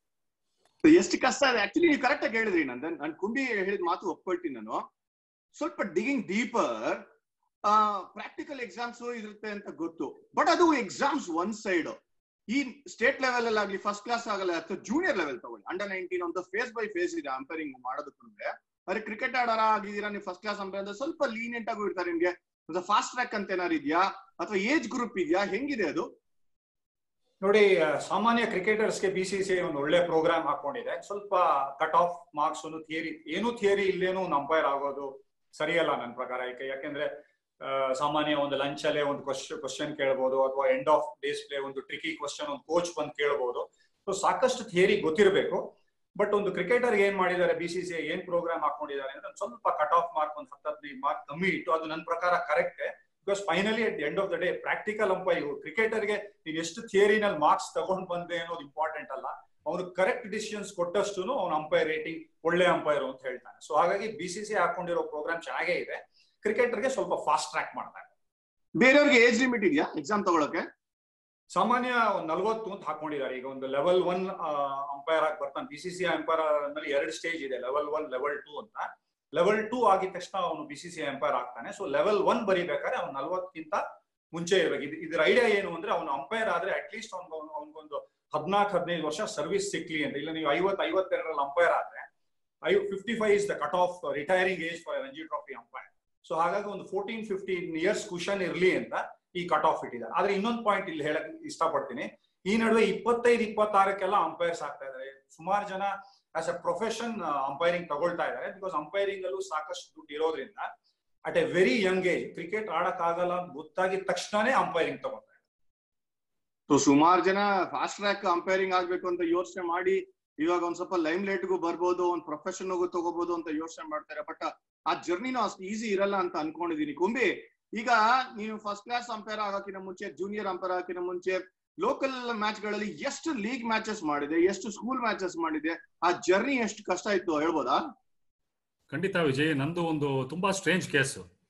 ಎಷ್ಟು ಕಷ್ಟ ಇದೆ ಆಕ್ಚುಲಿ ನೀವು ಕರೆಕ್ಟ್ ಆಗಿ ಹೇಳಿದ್ರಿ ನಂದನ್ ನಾನು ಕುಂಬಿ ಹೇಳಿದ ಮಾತು ಒಪ್ಕೊಳ್ತೀನಿ ನಾನು ಸ್ವಲ್ಪ ಡಿಗಿಂಗ್ ಡೀಪರ್ ಪ್ರಾಕ್ಟಿಕಲ್ ಎಕ್ಸಾಮ್ಸ್ ಇರುತ್ತೆ ಅಂತ ಗೊತ್ತು ಬಟ್ ಅದು ಎಕ್ಸಾಮ್ಸ್ ಒನ್ ಸೈಡ್ ಈ ಸ್ಟೇಟ್ ಲೆವೆಲ್ ಅಲ್ಲಿ ಆಗ್ಲಿ ಫಸ್ಟ್ ಕ್ಲಾಸ್ ಆಗಲ್ಲ ಅಥವಾ ಜೂನಿಯರ್ ಲೆವೆಲ್ ತಗೊಳ್ಳಿ ಅಂಡರ್ ನೈನ್ಟೀನ್ ಅಂತ ಫೇಸ್ ಬೈ ಫೇಸ್ ಇದೆ ಅಂಪೈರಿಂಗ್ ಮಾಡೋದಕ್ಕೂ ಅರೆ ಕ್ರಿಕೆಟ್ ಆಡಾರ ಆಗಿದ್ದೀರಾ ನೀವು ಫಸ್ಟ್ ಕ್ಲಾಸ್ ಅಂಪೈರ್ ಅಂದ್ರೆ ಸ್ವಲ್ಪ ಲೀನಿಯಂಟ್ ಆಗು ಇರ್ತಾರೆ ನಿಮ್ಗೆ ಫಾಸ್ಟ್ ಟ್ರ್ಯಾಕ್ ಅಂತ ಏನಾರು ಇದೆಯಾ ಅಥವಾ ಏಜ್ ಗ್ರೂಪ್ ಇದೆಯಾ ಹೆಂಗಿದೆ ಅದು ನೋಡಿ ಆ, ಸಾಮಾನ್ಯ ಕ್ರಿಕೆಟರ್ಸ್ಗೆ ಬಿ ಸಿ ಸಿ ಒಂದು ಒಳ್ಳೆ ಪ್ರೋಗ್ರಾಮ್ ಹಾಕೊಂಡಿದೆ ಸ್ವಲ್ಪ ಕಟ್ ಆಫ್ ಮಾರ್ಕ್ಸ್ ಒಂದು ಥಿಯರಿ ಏನು ಥಿಯರಿ ಇಲ್ಲೇನು ಒಂದು ಅಂಪೈರ್ ಆಗೋದು ಸರಿಯಲ್ಲ ನನ್ನ ಪ್ರಕಾರ ಯಾಕೆ ಯಾಕೆಂದ್ರೆ ಆ, ಸಾಮಾನ್ಯ ಒಂದು ಲಂಚ್ ಅಲ್ಲೇ ಒಂದು ಕ್ವಶನ್ ಕೇಳ್ಬೋದು ಅಥವಾ ಎಂಡ್ ಆಫ್ ಡೇಸ್ ಪ್ಲೇ ಒಂದು ಟ್ರಿಕಿ ಕ್ವಶನ್ ಒಂದು ಕೋಚ್ ಬಂದು ಕೇಳ್ಬೋದು ಸೊ ಸಾಕಷ್ಟು ಥಿಯರಿ ಗೊತ್ತಿರಬೇಕು ಬಟ್ ಒಂದು ಕ್ರಿಕೆಟರ್ ಏನ್ ಮಾಡಿದ್ದಾರೆ ಬಿ ಸಿ ಸಿ ಏನ್ ಪ್ರೋಗ್ರಾಮ್ ಹಾಕೊಂಡಿದ್ದಾರೆ ಅಂದ್ರೆ ಒಂದ್ ಸ್ವಲ್ಪ ಕಟ್ ಆಫ್ ಮಾರ್ಕ್ ಒಂದು ಹತ್ತು ಹದಿನೈದು ಮಾರ್ಕ್ ಕಮ್ಮಿ ಇಟ್ಟು ಅದು ನನ್ನ ಪ್ರಕಾರ correct because finally at the end of the day practical umpire ಕ್ರಿಕೆಟರ್ಗೆ ನೀನ್ ಎಷ್ಟು ಥಿಯರಿನಲ್ಲಿ ಮಾರ್ಕ್ಸ್ ತಗೊಂಡ್ ಬಂದೆ ಅನ್ನೋದು ಇಂಪಾರ್ಟೆಂಟ್ ಅಲ್ಲ ಅವನು ಕರೆಕ್ಟ್ ಡಿಸಿಷನ್ಸ್ ಕೊಟ್ಟಷ್ಟು ಅವನ ಅಂಪೈರ್ ರೇಟಿಂಗ್ ಒಳ್ಳೆ ಅಂಪೈರ್ ಅಂತ ಹೇಳ್ತಾನೆ ಸೊ ಹಾಗಾಗಿ ಬಿ ಸಿ ಸಿ ಹಾಕೊಂಡಿರೋ ಪ್ರೋಗ್ರಾಮ್ ಚೆನ್ನಾಗೇ ಇದೆ ಕ್ರಿಕೆಟರ್ಗೆ ಸ್ವಲ್ಪ ಫಾಸ್ಟ್ ಟ್ರ್ಯಾಕ್ ಮಾಡ್ತಾರೆ ಬೇರೆಯವ್ರಿಗೆ ಏಜ್ ಲಿಮಿಟ್ ಇದೆಯಾ ಎಕ್ಸಾಮ್ ತಗೊಳಕ್ಕೆ ಸಾಮಾನ್ಯ ಒಂದು ನಲ್ವತ್ತು ಅಂತ ಹಾಕೊಂಡಿದ್ದಾರೆ ಈಗ ಒಂದು ಲೆವೆಲ್ ಒನ್ ಅಂಪೈರ್ ಆಗಿ ಬರ್ತಾನೆ ಬಿ ಸಿ ಸಿ ಅಂಪೈರ್ ನಲ್ಲಿ ಎರಡು ಸ್ಟೇಜ್ ಇದೆ ಲೆವೆಲ್ ಒನ್ ಲೆವೆಲ್ ಟೂ ಅಂತ ಲೆವೆಲ್ ಟೂ ಆಗಿದ ತಕ್ಷಣ ಅವನು ಬಿ ಸಿ ಸಿ ಅಂಪೈರ್ ಆಗ್ತಾನೆ ಸೊ ಲೆವೆಲ್ ಒನ್ ಬರಿಬೇಕಾದ್ರೆ ಅವ್ನು ನಲ್ವತ್ತಕ್ಕಿಂತ ಮುಂಚೆ ಇರ್ಬೇಕು ಇದು ಇದ್ರ ಐಡಿಯಾ ಏನು ಅಂದ್ರೆ ಅವನು ಅಂಪೈರ್ ಆದ್ರೆ ಅಟ್ಲೀಸ್ಟ್ ಅವ್ನಿಗೆ ಅವ್ನಿಗೊಂದು ಹದಿನಾಲ್ಕು ಹದಿನೈದು ವರ್ಷ ಸರ್ವಿಸ್ ಸಿಕ್ಲಿ ಅಂತ ಇಲ್ಲ ನೀವು ಐವತ್ ಐವತ್ತೆರಡರಲ್ಲಿ ಅಂಪೈರ್ ಆದ್ರೆ I fifty five is the cut off retiring age for Ranji trophy umpire so ಹಾಗಾಗಿ ಒಂದು ಫೋರ್ಟೀನ್ ಫಿಫ್ಟೀನ್ ಇಯರ್ಸ್ ಕುಶನ್ ಇರ್ಲಿ ಅಂತ ಈ ಕಟ್ ಆಫ್ ಇಟ್ಟಿದ್ದಾರೆ ಆದ್ರೆ ಇನ್ನೊಂದು ಪಾಯಿಂಟ್ ಇಲ್ಲಿ ಹೇಳಕ್ ಇಷ್ಟಪಡ್ತೀನಿ ಈ ನಡುವೆ ಇಪ್ಪತ್ತೈದು ಇಪ್ಪತ್ತಾರಕ್ಕೆಲ್ಲ ಅಂಪೈರ್ಸ್ ಆಗ್ತಾ ಇದ್ದಾರೆ ಸುಮಾರು ಜನ ಆಸ್ ಎ ಪ್ರೊಫೆಷನ್ ಅಂಪೈರಿಂಗ್ ತಗೊಳ್ತಾ ಇದ್ದಾರೆ ಬಿಕಾಸ್ ಅಂಪೈರಿಂಗ್ ಅಲ್ಲೂ ಸಾಕಷ್ಟು ದುಡ್ಡು ಇರೋದ್ರಿಂದ at a very young age cricket ಆಡಕ್ ಆಗಲ್ಲ ಅಂತ ಗೊತ್ತಾಗಿದ ತಕ್ಷಣನೇ ಅಂಪೈರಿಂಗ್ ತಗೊಳ್ತಾರೆ ಸೊ ಸುಮಾರು ಜನ ಫಾಸ್ಟ್ ಟ್ರ್ಯಾಕ್ ಅಂಪೈರಿಂಗ್ ಆಗ್ಬೇಕು ಅಂತ ಯೋಚನೆ ಮಾಡಿ ಇವಾಗ ಒಂದ್ ಸ್ವಲ್ಪ ಲೈಮ್ ಲೈಟ್ಗೂ ಬರ್ಬೋದು ಒಂದ್ ಪ್ರೊಫೆಷನ್ ತಗೋಬಹುದು ಅಂತ ಯೋಚನೆ ಮಾಡ್ತಾರೆ ಬಟ್ ಆ ಜರ್ನಿನೂ ಅಷ್ಟು ಈಸಿ ಇರಲ್ಲ ಅಂತ ಅನ್ಕೊಂಡಿದೀನಿ ಕುಂಬಿ ಈಗ ನೀವು ಫಸ್ಟ್ ಕ್ಲಾಸ್ ಅಂಪೈರ್ ಆಗೋಕಿನ ಮುಂಚೆ ಜೂನಿಯರ್ ಅಂಪೈರ್ ಆಗೋಕಿನ ಮುಂಚೆ ಲೋಕಲ್ ಮ್ಯಾಚ್ ಗಳಲ್ಲಿ ಎಷ್ಟು ಲೀಗ್ ಮ್ಯಾಚಸ್ ಮಾಡಿದೆ ಎಷ್ಟು ಸ್ಕೂಲ್ ಮ್ಯಾಚಸ್ ಮಾಡಿದೆ ಆ ಜರ್ನಿ ಎಷ್ಟು ಕಷ್ಟ ಇತ್ತು ಹೇಳ್ಬೋದಾ ಖಂಡಿತ ವಿಜಯ್ ನಂದು ಒಂದು ತುಂಬಾ ಸ್ಟ್ರೇಂಜ್ ಕೇಸು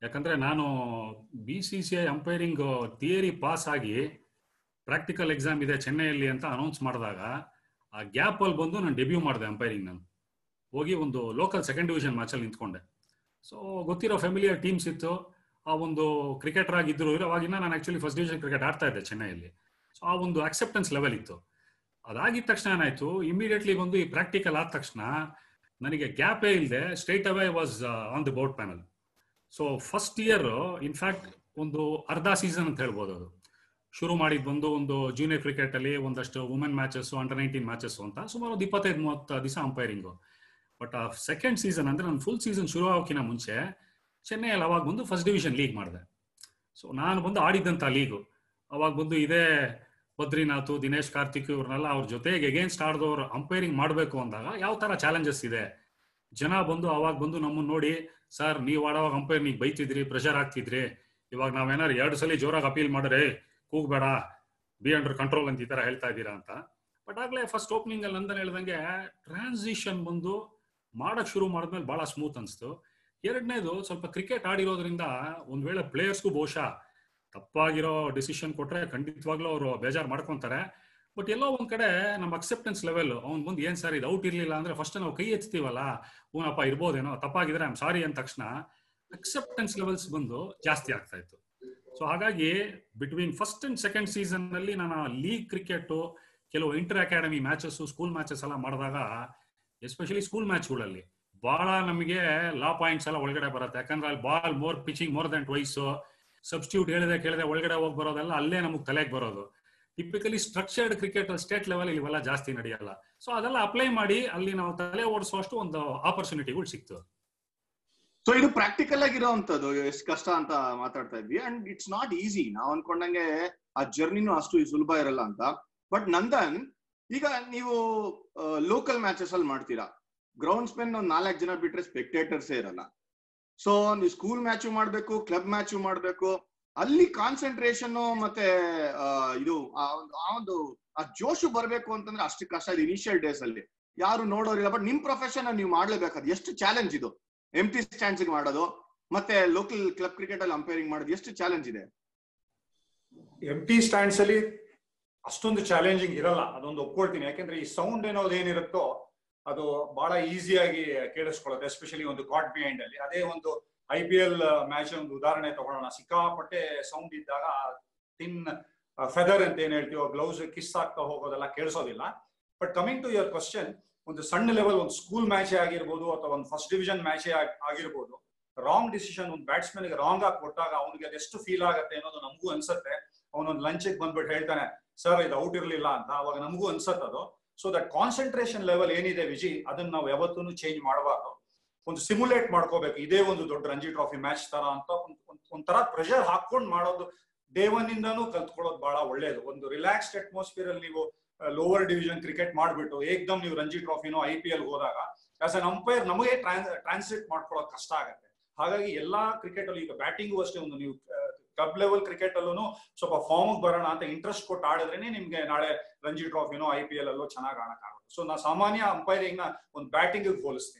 ಯಾಕಂದ್ರೆ ನಾನು B C C I umpiring theory pass ಆಗಿ ಪ್ರಾಕ್ಟಿಕಲ್ ಎಕ್ಸಾಮ್ ಇದೆ ಚೆನ್ನೈಯಲ್ಲಿ ಅಂತ ಅನೌನ್ಸ್ ಮಾಡಿದಾಗ ಆ ಗ್ಯಾಪ್ ಅಲ್ಲಿ ಬಂದು ನಾನು ಡೆಬ್ಯೂ ಮಾಡಿದೆ ಅಂಪೈರಿಂಗ್ ನಾನು ಹೋಗಿ ಒಂದು ಲೋಕಲ್ ಸೆಕೆಂಡ್ ಡಿವಿಷನ್ ಮ್ಯಾಚಲ್ಲಿ ನಿಂತ್ಕೊಂಡೆ ಸೊ ಗೊತ್ತಿರೋ ಫ್ಯಾಮಿಲಿಯರ್ ಟೀಮ್ಸ್ ಇತ್ತು ಆ ಒಂದು ಕ್ರಿಕೆಟರ್ ಆಗಿದ್ರು ಅವಾಗಿನ ನಾನು ಆಕ್ಚುಲಿ ಫಸ್ಟ್ ಡಿವಿಷನ್ ಕ್ರಿಕೆಟ್ ಆಡ್ತಾ ಇದ್ದೆ ಚೆನ್ನೈಯಲ್ಲಿ ಸೊ ಆ ಒಂದು ಅಕ್ಸೆಪ್ಟೆನ್ಸ್ ಲೆವೆಲ್ ಇತ್ತು ಅದಾಗಿದ ತಕ್ಷಣ ಏನಾಯ್ತು ಇಮಿಡಿಯೇಟ್ಲಿ ಬಂದು ಈ ಪ್ರಾಕ್ಟಿಕಲ್ ಆದ ತಕ್ಷಣ ನನಗೆ ಗ್ಯಾಪೇ ಇಲ್ಲದೆ straight away was on the board panel so first year in fact ಒಂದು ಅರ್ಧ ಸೀಸನ್ ಅಂತ ಹೇಳ್ಬೋದು ಅದು ಶುರು ಮಾಡಿದ್ ಬಂದು ಒಂದು ಜೂನಿಯರ್ ಕ್ರಿಕೆಟ್ ಅಲ್ಲಿ ಒಂದಷ್ಟು women matches under nineteen matches ಅಂತ ಸುಮಾರು ಒಂದು ಇಪ್ಪತ್ತೈದು ಮೂವತ್ತು ದಿವಸ ಅಂಪೈರಿಂಗು ಬಟ್ ಆ ಸೆಕೆಂಡ್ ಸೀಸನ್ ಅಂದ್ರೆ ನಾನು ಫುಲ್ ಸೀಸನ್ ಶುರು ಆಗೋಕ್ಕಿಂತ ಮುಂಚೆ ಚೆನ್ನೈಯಲ್ಲಿ ಅವಾಗ ಬಂದು ಫಸ್ಟ್ ಡಿವಿಷನ್ ಲೀಗ್ ಮಾಡಿದೆ ಸೊ ನಾನು ಬಂದು ಆಡಿದ್ದಂಥ ಲೀಗು ಅವಾಗ ಬಂದು ಇದೇ ಬದ್ರಿನಾಥ್ ದಿನೇಶ್ ಕಾರ್ತಿಕ್ ಇವ್ರನ್ನೆಲ್ಲ ಅವ್ರ ಜೊತೆಗೆ ಎಗೇನ್ಸ್ಟ್ ಆಡ್ದವ್ರು ಅಂಪೈರಿಂಗ್ ಮಾಡಬೇಕು ಅಂದಾಗ ಯಾವ ತರ ಚಾಲೆಂಜಸ್ ಇದೆ ಜನ ಬಂದು ಅವಾಗ ಬಂದು ನಮ್ಮನ್ನ ನೋಡಿ ಸರ್ ನೀವು ಆಡೋವಾಗ ಅಂಪೈರ್ ನೀವು ಬೈತಿದ್ರಿ ಪ್ರೆಷರ್ ಆಗ್ತಿದ್ರಿ ಇವಾಗ ನಾವೇನಾರು ಎರಡು ಸಲ ಜೋರಾಗಿ ಅಪೀಲ್ ಮಾಡ್ರೆ ಕೂಗ್ಬೇಡ ಬಿ ಅಂಡರ್ ಕಂಟ್ರೋಲ್ ಅಂತ ಈ ತರ ಹೇಳ್ತಾ ಇದ್ದೀರಾ ಅಂತ ಬಟ್ ಆಗ್ಲೇ ಫಸ್ಟ್ ಓಪನಿಂಗ್ ಅಲ್ಲಿ ನಂದನ್ ಹೇಳ್ದಂಗೆ ಟ್ರಾನ್ಸಿಷನ್ ಬಂದು ಮಾಡಕ್ ಶುರು ಮಾಡಿದ್ಮೇಲೆ ಬಹಳ ಸ್ಮೂತ್ ಅನ್ಸ್ತು ಎರಡನೇದು ಸ್ವಲ್ಪ ಕ್ರಿಕೆಟ್ ಆಡಿರೋದ್ರಿಂದ ಒಂದ್ ವೇಳೆ ಪ್ಲೇಯರ್ಸ್ಗೂ ಬಹುಶಃ ತಪ್ಪಾಗಿರೋ ಡಿಸಿಷನ್ ಕೊಟ್ರೆ ಖಂಡಿತವಾಗ್ಲೂ ಅವರು ಬೇಜಾರು ಮಾಡ್ಕೊಂತಾರೆ ಬಟ್ ಎಲ್ಲೋ ಒಂದ್ ಕಡೆ ನಮ್ಮ ಅಕ್ಸೆಪ್ಟೆನ್ಸ್ ಲೆವೆಲ್ ಅವ್ನ್ ಬಂದು ಏನ್ ಸರ್ ಇದು ಔಟ್ ಇರ್ಲಿಲ್ಲ ಅಂದ್ರೆ ಫಸ್ಟ್ ನಾವು ಕೈ ಎತ್ತೀವಲ್ಲ ಹೂನಪ್ಪ ಇರ್ಬೋದೇನೋ ತಪ್ಪಾಗಿದ್ರೆ ಐಮ್ ಸಾರಿ ಅಂದ ತಕ್ಷಣ ಅಕ್ಸೆಪ್ಟೆನ್ಸ್ ಲೆವೆಲ್ಸ್ ಬಂದು ಜಾಸ್ತಿ ಆಗ್ತಾ ಇತ್ತು ಸೊ ಹಾಗಾಗಿ between first and second season ನಲ್ಲಿ ನಾನು ಲೀಗ್ ಕ್ರಿಕೆಟ್ ಕೆಲವು inter academy matches school matches ಎಲ್ಲ ಮಾಡಿದಾಗ ಎಸ್ಪೆಷಲಿ ಸ್ಕೂಲ್ ಮ್ಯಾಚ್ಗಳಲ್ಲಿ ಬಹಳ ನಮಗೆ ಲಾ ಪಾಯಿಂಟ್ಸ್ ಎಲ್ಲ ಒಳಗಡೆ ಬರುತ್ತೆ ಯಾಕಂದ್ರೆ ಅಲ್ಲಿ ball more pitching more than twice substitute ಹೇಳಿದೆ ಕೇಳಿದೆ ಒಳಗಡೆ ಹೋಗಿ ಬರೋದೆಲ್ಲ ಅಲ್ಲೇ ನಮಗೆ ತಲೆಗೆ ಬರೋದು typically structured cricket state level ಇವೆಲ್ಲ ಜಾಸ್ತಿ ನಡೆಯಲ್ಲ ಸೊ ಅದೆಲ್ಲ ಅಪ್ಲೈ ಮಾಡಿ ಅಲ್ಲಿ ನಾವು ತಲೆ ಓಡಿಸುವಷ್ಟು ಒಂದು ಆಪರ್ಚುನಿಟಿಗಳು ಸಿಕ್ತು ಸೊ ಇದು ಪ್ರಾಕ್ಟಿಕಲ್ ಆಗಿರೋಂಥದ್ದು ಎಷ್ಟು ಕಷ್ಟ ಅಂತ ಮಾತಾಡ್ತಾ ಇದ್ವಿ ಅಂಡ್ ಇಟ್ಸ್ ನಾಟ್ ಈಸಿ ನಾವ್ ಅನ್ಕೊಂಡಂಗೆ ಆ ಜರ್ನಿನೂ ಅಷ್ಟು ಸುಲಭ ಇರಲ್ಲ ಅಂತ ಬಟ್ ನಂದನ್ ಈಗ ನೀವು ಲೋಕಲ್ ಮ್ಯಾಚಸ್ ಅಲ್ಲಿ ಮಾಡ್ತೀರಾ ಗ್ರೌಂಡ್ ಸ್ಪೆನ್ ಒಂದ್ ನಾಲ್ಕು ಜನ ಬಿಟ್ರೆ ಸ್ಪೆಕ್ಟೇಟರ್ಸೇ ಇರಲ್ಲ ಸೊ ನೀವು ಸ್ಕೂಲ್ ಮ್ಯಾಚು ಮಾಡ್ಬೇಕು ಕ್ಲಬ್ ಮ್ಯಾಚು ಮಾಡ್ಬೇಕು ಅಲ್ಲಿ ಕಾನ್ಸಂಟ್ರೇಷನ್ ಮತ್ತೆ ಆ, ಇದು ಆ ಒಂದು ಆ ಒಂದು ಆ ಜೋಶು ಬರ್ಬೇಕು ಅಂತಂದ್ರೆ ಅಷ್ಟು ಕಷ್ಟ ಇದೆ ಇನಿಷಿಯಲ್ ಡೇಸ್ ಅಲ್ಲಿ ಯಾರು ನೋಡೋರಿಲ್ಲ ಬಟ್ ನಿಮ್ ಪ್ರೊಫೆಷನ್ ನೀವು ಮಾಡ್ಲೇಬೇಕಾದ್ ಎಷ್ಟು ಚಾಲೆಂಜ್ ಇದು ಎಂಟಿ ಸ್ಟ್ಯಾಂಡ್ಸ್ ಮಾಡೋದು ಮತ್ತೆ ಲೋಕಲ್ ಕ್ಲಬ್ ಕ್ರಿಕೆಟ್ ಅಲ್ಲಿ ಅಂಪೈರಿಂಗ್ ಮಾಡೋದು ಎಷ್ಟು ಚಾಲೆಂಜ್ ಇದೆ ಎಂ ಟಿ ಸ್ಟ್ಯಾಂಡ್ಸ್ ಅಲ್ಲಿ ಅಷ್ಟೊಂದು ಚಾಲೆಂಜಿಂಗ್ ಇರಲ್ಲ ಅದೊಂದು ಒಪ್ಕೊಳ್ತೀನಿ ಯಾಕೆಂದ್ರೆ ಈ ಸೌಂಡ್ ಏನೋದು ಏನಿರುತ್ತೋ ಅದು ಬಹಳ ಈಸಿಯಾಗಿ ಕೇಳಿಸ್ಕೊಳ್ಳುತ್ತೆ ಎಸ್ಪೆಷಲಿ ಒಂದು ಕಾಟ್ ಬಿಹೈಂಡ್ ಅಲ್ಲಿ ಅದೇ ಒಂದು ಐ ಪಿ ಎಲ್ ಮ್ಯಾಚ್ ಒಂದು ಉದಾಹರಣೆ ತಗೊಳ್ಳೋಣ ಸಿಕ್ಕಾಪಟ್ಟೆ ಸೌಂಡ್ ಇದ್ದಾಗ ತಿನ್ ಫೆದರ್ ಅಂತ ಏನ್ ಹೇಳ್ತೀವೋ ಗ್ಲೌಸ್ ಕಿಸ್ ಆಗ್ತಾ ಹೋಗೋದೆಲ್ಲ ಕೇಳಿಸೋದಿಲ್ಲ but coming to your question ಒಂದು ಸಣ್ಣ ಲೆವೆಲ್ ಒಂದು ಸ್ಕೂಲ್ ಮ್ಯಾಚೇ ಆಗಿರ್ಬೋದು ಅಥವಾ ಒಂದು ಫಸ್ಟ್ ಡಿವಿಷನ್ ಮ್ಯಾಚೇ ಆಗಿರ್ಬೋದು ರಾಂಗ್ ಡಿಸಿಷನ್ ಒಂದು ಬ್ಯಾಟ್ಸ್ಮನ್ ರಾಂಗ್ ಆಗಿ ಕೊಟ್ಟಾಗ ಅವನಿಗೆ ಅದೆಷ್ಟು ಫೀಲ್ ಆಗುತ್ತೆ ಅನ್ನೋದು ನಮಗೂ ಅನ್ಸುತ್ತೆ ಅವನೊಂದು ಲಂಚಿಗೆ ಬಂದ್ಬಿಟ್ಟು ಹೇಳ್ತಾನೆ ಸರ್ ಇದು ಔಟ್ ಇರ್ಲಿಲ್ಲ ಅಂತ ಅವಾಗ ನಮಗೂ ಅನ್ಸತ್ತೆ ಅದು ಸೊ ದಟ್ ಕಾನ್ಸಂಟ್ರೇಷನ್ ಲೆವೆಲ್ ಏನಿದೆ ವಿಜಿ ಅದನ್ನ ನಾವು ಯಾವತ್ತೂ ಚೇಂಜ್ ಮಾಡಬಾರ್ದು ಒಂದು ಸಿಮ್ಯುಲೇಟ್ ಮಾಡ್ಕೋಬೇಕು ಇದೇ ಒಂದು ದೊಡ್ಡ ರಂಜಿ ಟ್ರಾಫಿ ಮ್ಯಾಚ್ ತರ ಅಂತ ಒಂದ್- ಒಂದ್- ಒಂಥರ ಪ್ರೆಷರ್ ಹಾಕೊಂಡು ಮಾಡೋದು ಡೇ ಒನ್ ಇಂದಾನು ಕಲ್ತ್ಕೊಳ್ಳೋದು ಬಹಳ ಒಳ್ಳೇದು ಒಂದು ರಿಲ್ಯಾಕ್ಸ್ಡ್ ಅಟ್ಮಾಸ್ಫಿಯರ್ ಅಲ್ಲಿ ನೀವು ಲೋವರ್ ಡಿವಿಷನ್ ಕ್ರಿಕೆಟ್ ಮಾಡ್ಬಿಟ್ಟು ಏಕ್ದಮ್ ನೀವು ರಂಜಿ ಟ್ರಾಫಿನೋ ಐ ಪಿ ಎಲ್ ಹೋದಾಗ ಆಸ್ ಅನ್ ಅಂಪೈರ್ ನಮಗೆ ಟ್ರಾನ್ಸ್ಲೇಟ್ ಮಾಡ್ಕೊಳ್ಳೋದು ಕಷ್ಟ ಆಗುತ್ತೆ ಹಾಗಾಗಿ ಎಲ್ಲಾ ಕ್ರಿಕೆಟ್ ಅಲ್ಲಿ ಈಗ ಬ್ಯಾಟಿಂಗು ಅಷ್ಟೇ ಒಂದು ನೀವು ಕ್ಲಬ್ ಲೆವೆಲ್ ಕ್ರಿಕೆಟ್ ಅಲ್ಲೂ ಸ್ವಲ್ಪ ಫಾರ್ಮ್ ಬರೋಣ ಅಂತ ಇಂಟ್ರೆಸ್ಟ್ ಕೊಟ್ಟು ಆಡಿದ್ರೇನೆ ನಿಮ್ಗೆ ನಾಳೆ ರಂಜಿ ಟ್ರಾಫಿನೋ ಐ ಪಿ ಎಲ್ ಅಲ್ಲೋ ಚೆನ್ನಾಗಿ ಆಡಕ್ಕಾಗುತ್ತೆ ಸೊ ನಾ ಸಾಮಾನ್ಯ ಅಂಪೈರಿಂಗ್ ನ ಒಂದು ಬ್ಯಾಟಿಂಗ್ ಹೋಲಿಸ್ತೀನಿ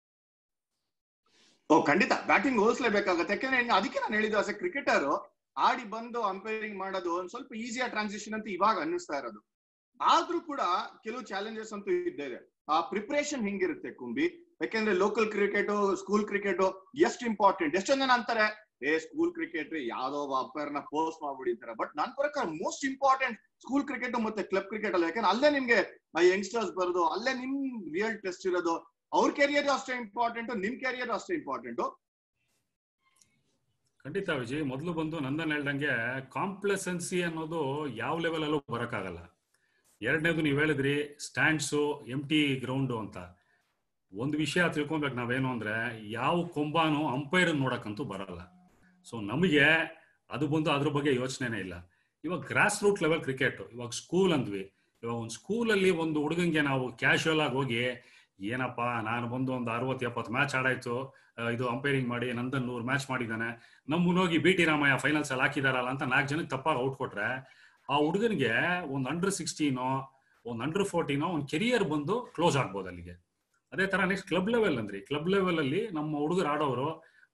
ಓ ಖಂಡಿತ ಬ್ಯಾಟಿಂಗ್ ಹೋಲಿಸ್ಲೇಬೇಕಾಗತ್ತೆ ಯಾಕಂದ್ರೆ ಇನ್ನು ಅದಕ್ಕೆ ನಾನು ಹೇಳಿದ್ದು ಆಸ್ ಎ ಕ್ರಿಕೆಟರ್ ಆಡಿ ಬಂದು ಅಂಪೈರಿಂಗ್ ಮಾಡೋದು ಒಂದ್ ಸ್ವಲ್ಪ ಈಸಿಯಾಗಿ ಟ್ರಾನ್ಸಿಷನ್ ಅಂತ ಇವಾಗ ಅನ್ನಿಸ್ತಾ ಇರೋದು ಆದ್ರೂ ಕೂಡ ಕೆಲವು ಚಾಲೆಂಜಸ್ ಅಂತೂ ಇದ್ದೇ ಇದೆ ಆ ಪ್ರಿಪರೇಷನ್ ಹಿಂಗಿರುತ್ತೆ ಕುಂಬಿ ಯಾಕೆಂದ್ರೆ ಲೋಕಲ್ ಕ್ರಿಕೆಟ್ ಸ್ಕೂಲ್ ಕ್ರಿಕೆಟ್ ಎಷ್ಟು ಇಂಪಾರ್ಟೆಂಟ್ ಎಷ್ಟೊಂದ್ ಜನ ಅಂತಾರೆ ಏ ಸ್ಕೂಲ್ ಕ್ರಿಕೆಟ್ ಯಾವ್ದೋ ಒಬ್ಬ ಅಂಪೈರ್ ನ ಪೋಸ್ಟ್ ಮಾಡ್ಬಿಡಿತಾರೆ ಬಟ್ ನನ್ ಪ್ರಕಾರ ಮೋಸ್ಟ್ ಇಂಪಾರ್ಟೆಂಟ್ ಸ್ಕೂಲ್ ಕ್ರಿಕೆಟ್ ಮತ್ತೆ ಕ್ಲಬ್ ಕ್ರಿಕೆಟ್ ಅಲ್ಲ ಯಾಕಂದ್ರೆ ಅಲ್ಲೇ ನಿಮ್ಗೆ ಆ ಯಂಗ್ಸ್ಟರ್ಸ್ ಬರೋದು ಅಲ್ಲೇ ನಿಮ್ ರಿಯಲ್ ಟೆಸ್ಟ್ ಇರೋದು ಅವ್ರ ಕೆರಿಯರ್ ಅಷ್ಟೇ ಇಂಪಾರ್ಟೆಂಟ್ ನಿಮ್ ಕೆರಿಯರ್ ಅಷ್ಟೇ ಇಂಪಾರ್ಟೆಂಟ್ ಖಂಡಿತ ವಿಜಯ್ ಮೊದಲು ಬಂದು ನಂದನ್ ಹೇಳ್ದಂಗೆ ಕಾಂಪ್ಲೆಸೆನ್ಸಿ ಅನ್ನೋದು ಯಾವ ಲೆವೆಲ್ ಅಲ್ಲೂ ಬರಕ್ಕಾಗಲ್ಲ ಎರಡನೇದು ನೀವು ಹೇಳಿದ್ರಿ ಸ್ಟ್ಯಾಂಡ್ಸು ಎಂ ಟಿ ಗ್ರೌಂಡು ಅಂತ ಒಂದು ವಿಷಯ ತಿಳ್ಕೊಬೇಕು ನಾವೇನು ಅಂದ್ರೆ ಯಾವ ಕೊಂಬಾನು ಅಂಪೈರ್ ನೋಡಕ್ಕಂತೂ ಬರಲ್ಲ ಸೊ ನಮಗೆ ಅದು ಬಂದು ಅದ್ರ ಬಗ್ಗೆ ಯೋಚನೆನೇ ಇಲ್ಲ ಇವಾಗ ಗ್ರಾಸ್ ರೂಟ್ ಲೆವೆಲ್ ಕ್ರಿಕೆಟ್ ಇವಾಗ ಸ್ಕೂಲ್ ಅಂದ್ವಿ ಇವಾಗ ಒಂದು ಸ್ಕೂಲಲ್ಲಿ ಒಂದು ಹುಡುಗಂಗೆ ನಾವು ಕ್ಯಾಶುವಲ್ ಆಗಿ ಹೋಗಿ ಏನಪ್ಪ ನಾನು ಬಂದು ಒಂದು ಅರವತ್ತು ಎಪ್ಪತ್ತು ಮ್ಯಾಚ್ ಆಡಾಯ್ತು ಆ, ಇದು ಅಂಪೈರಿಂಗ್ ಮಾಡಿ ನಂದನ್ ನೂರು ಮ್ಯಾಚ್ ಮಾಡಿದ್ದಾನೆ ನಮ್ಮನ್ನೋಗಿ ಬಿ ಟಿ ರಾಮಯ್ಯ ಫೈನಲ್ಸ್ ಅಲ್ಲಿ ಹಾಕಿದಾರಲ್ಲ ಅಂತ ನಾಲ್ಕು ಜನಕ್ಕೆ ತಪ್ಪಾಗಿ ಔಟ್ ಕೊಟ್ರೆ ಆ ಹುಡುಗನಿಗೆ ಒಂದು ಅಂಡರ್ ಸಿಕ್ಸ್ಟೀನೋ ಒಂದು ಅಂಡರ್ ಫೋರ್ಟೀನೋ ಒಂದು ಕೆರಿಯರ್ ಬಂದು ಕ್ಲೋಸ್ ಆಗ್ಬೋದು ಅಲ್ಲಿಗೆ ಅದೇ ತರ ನೆಕ್ಸ್ಟ್ ಕ್ಲಬ್ ಲೆವೆಲ್ ಅಂದ್ರಿ ಕ್ಲಬ್ ಲೆವೆಲ್ ಅಲ್ಲಿ ನಮ್ಮ ಹುಡುಗರು ಆಡೋರು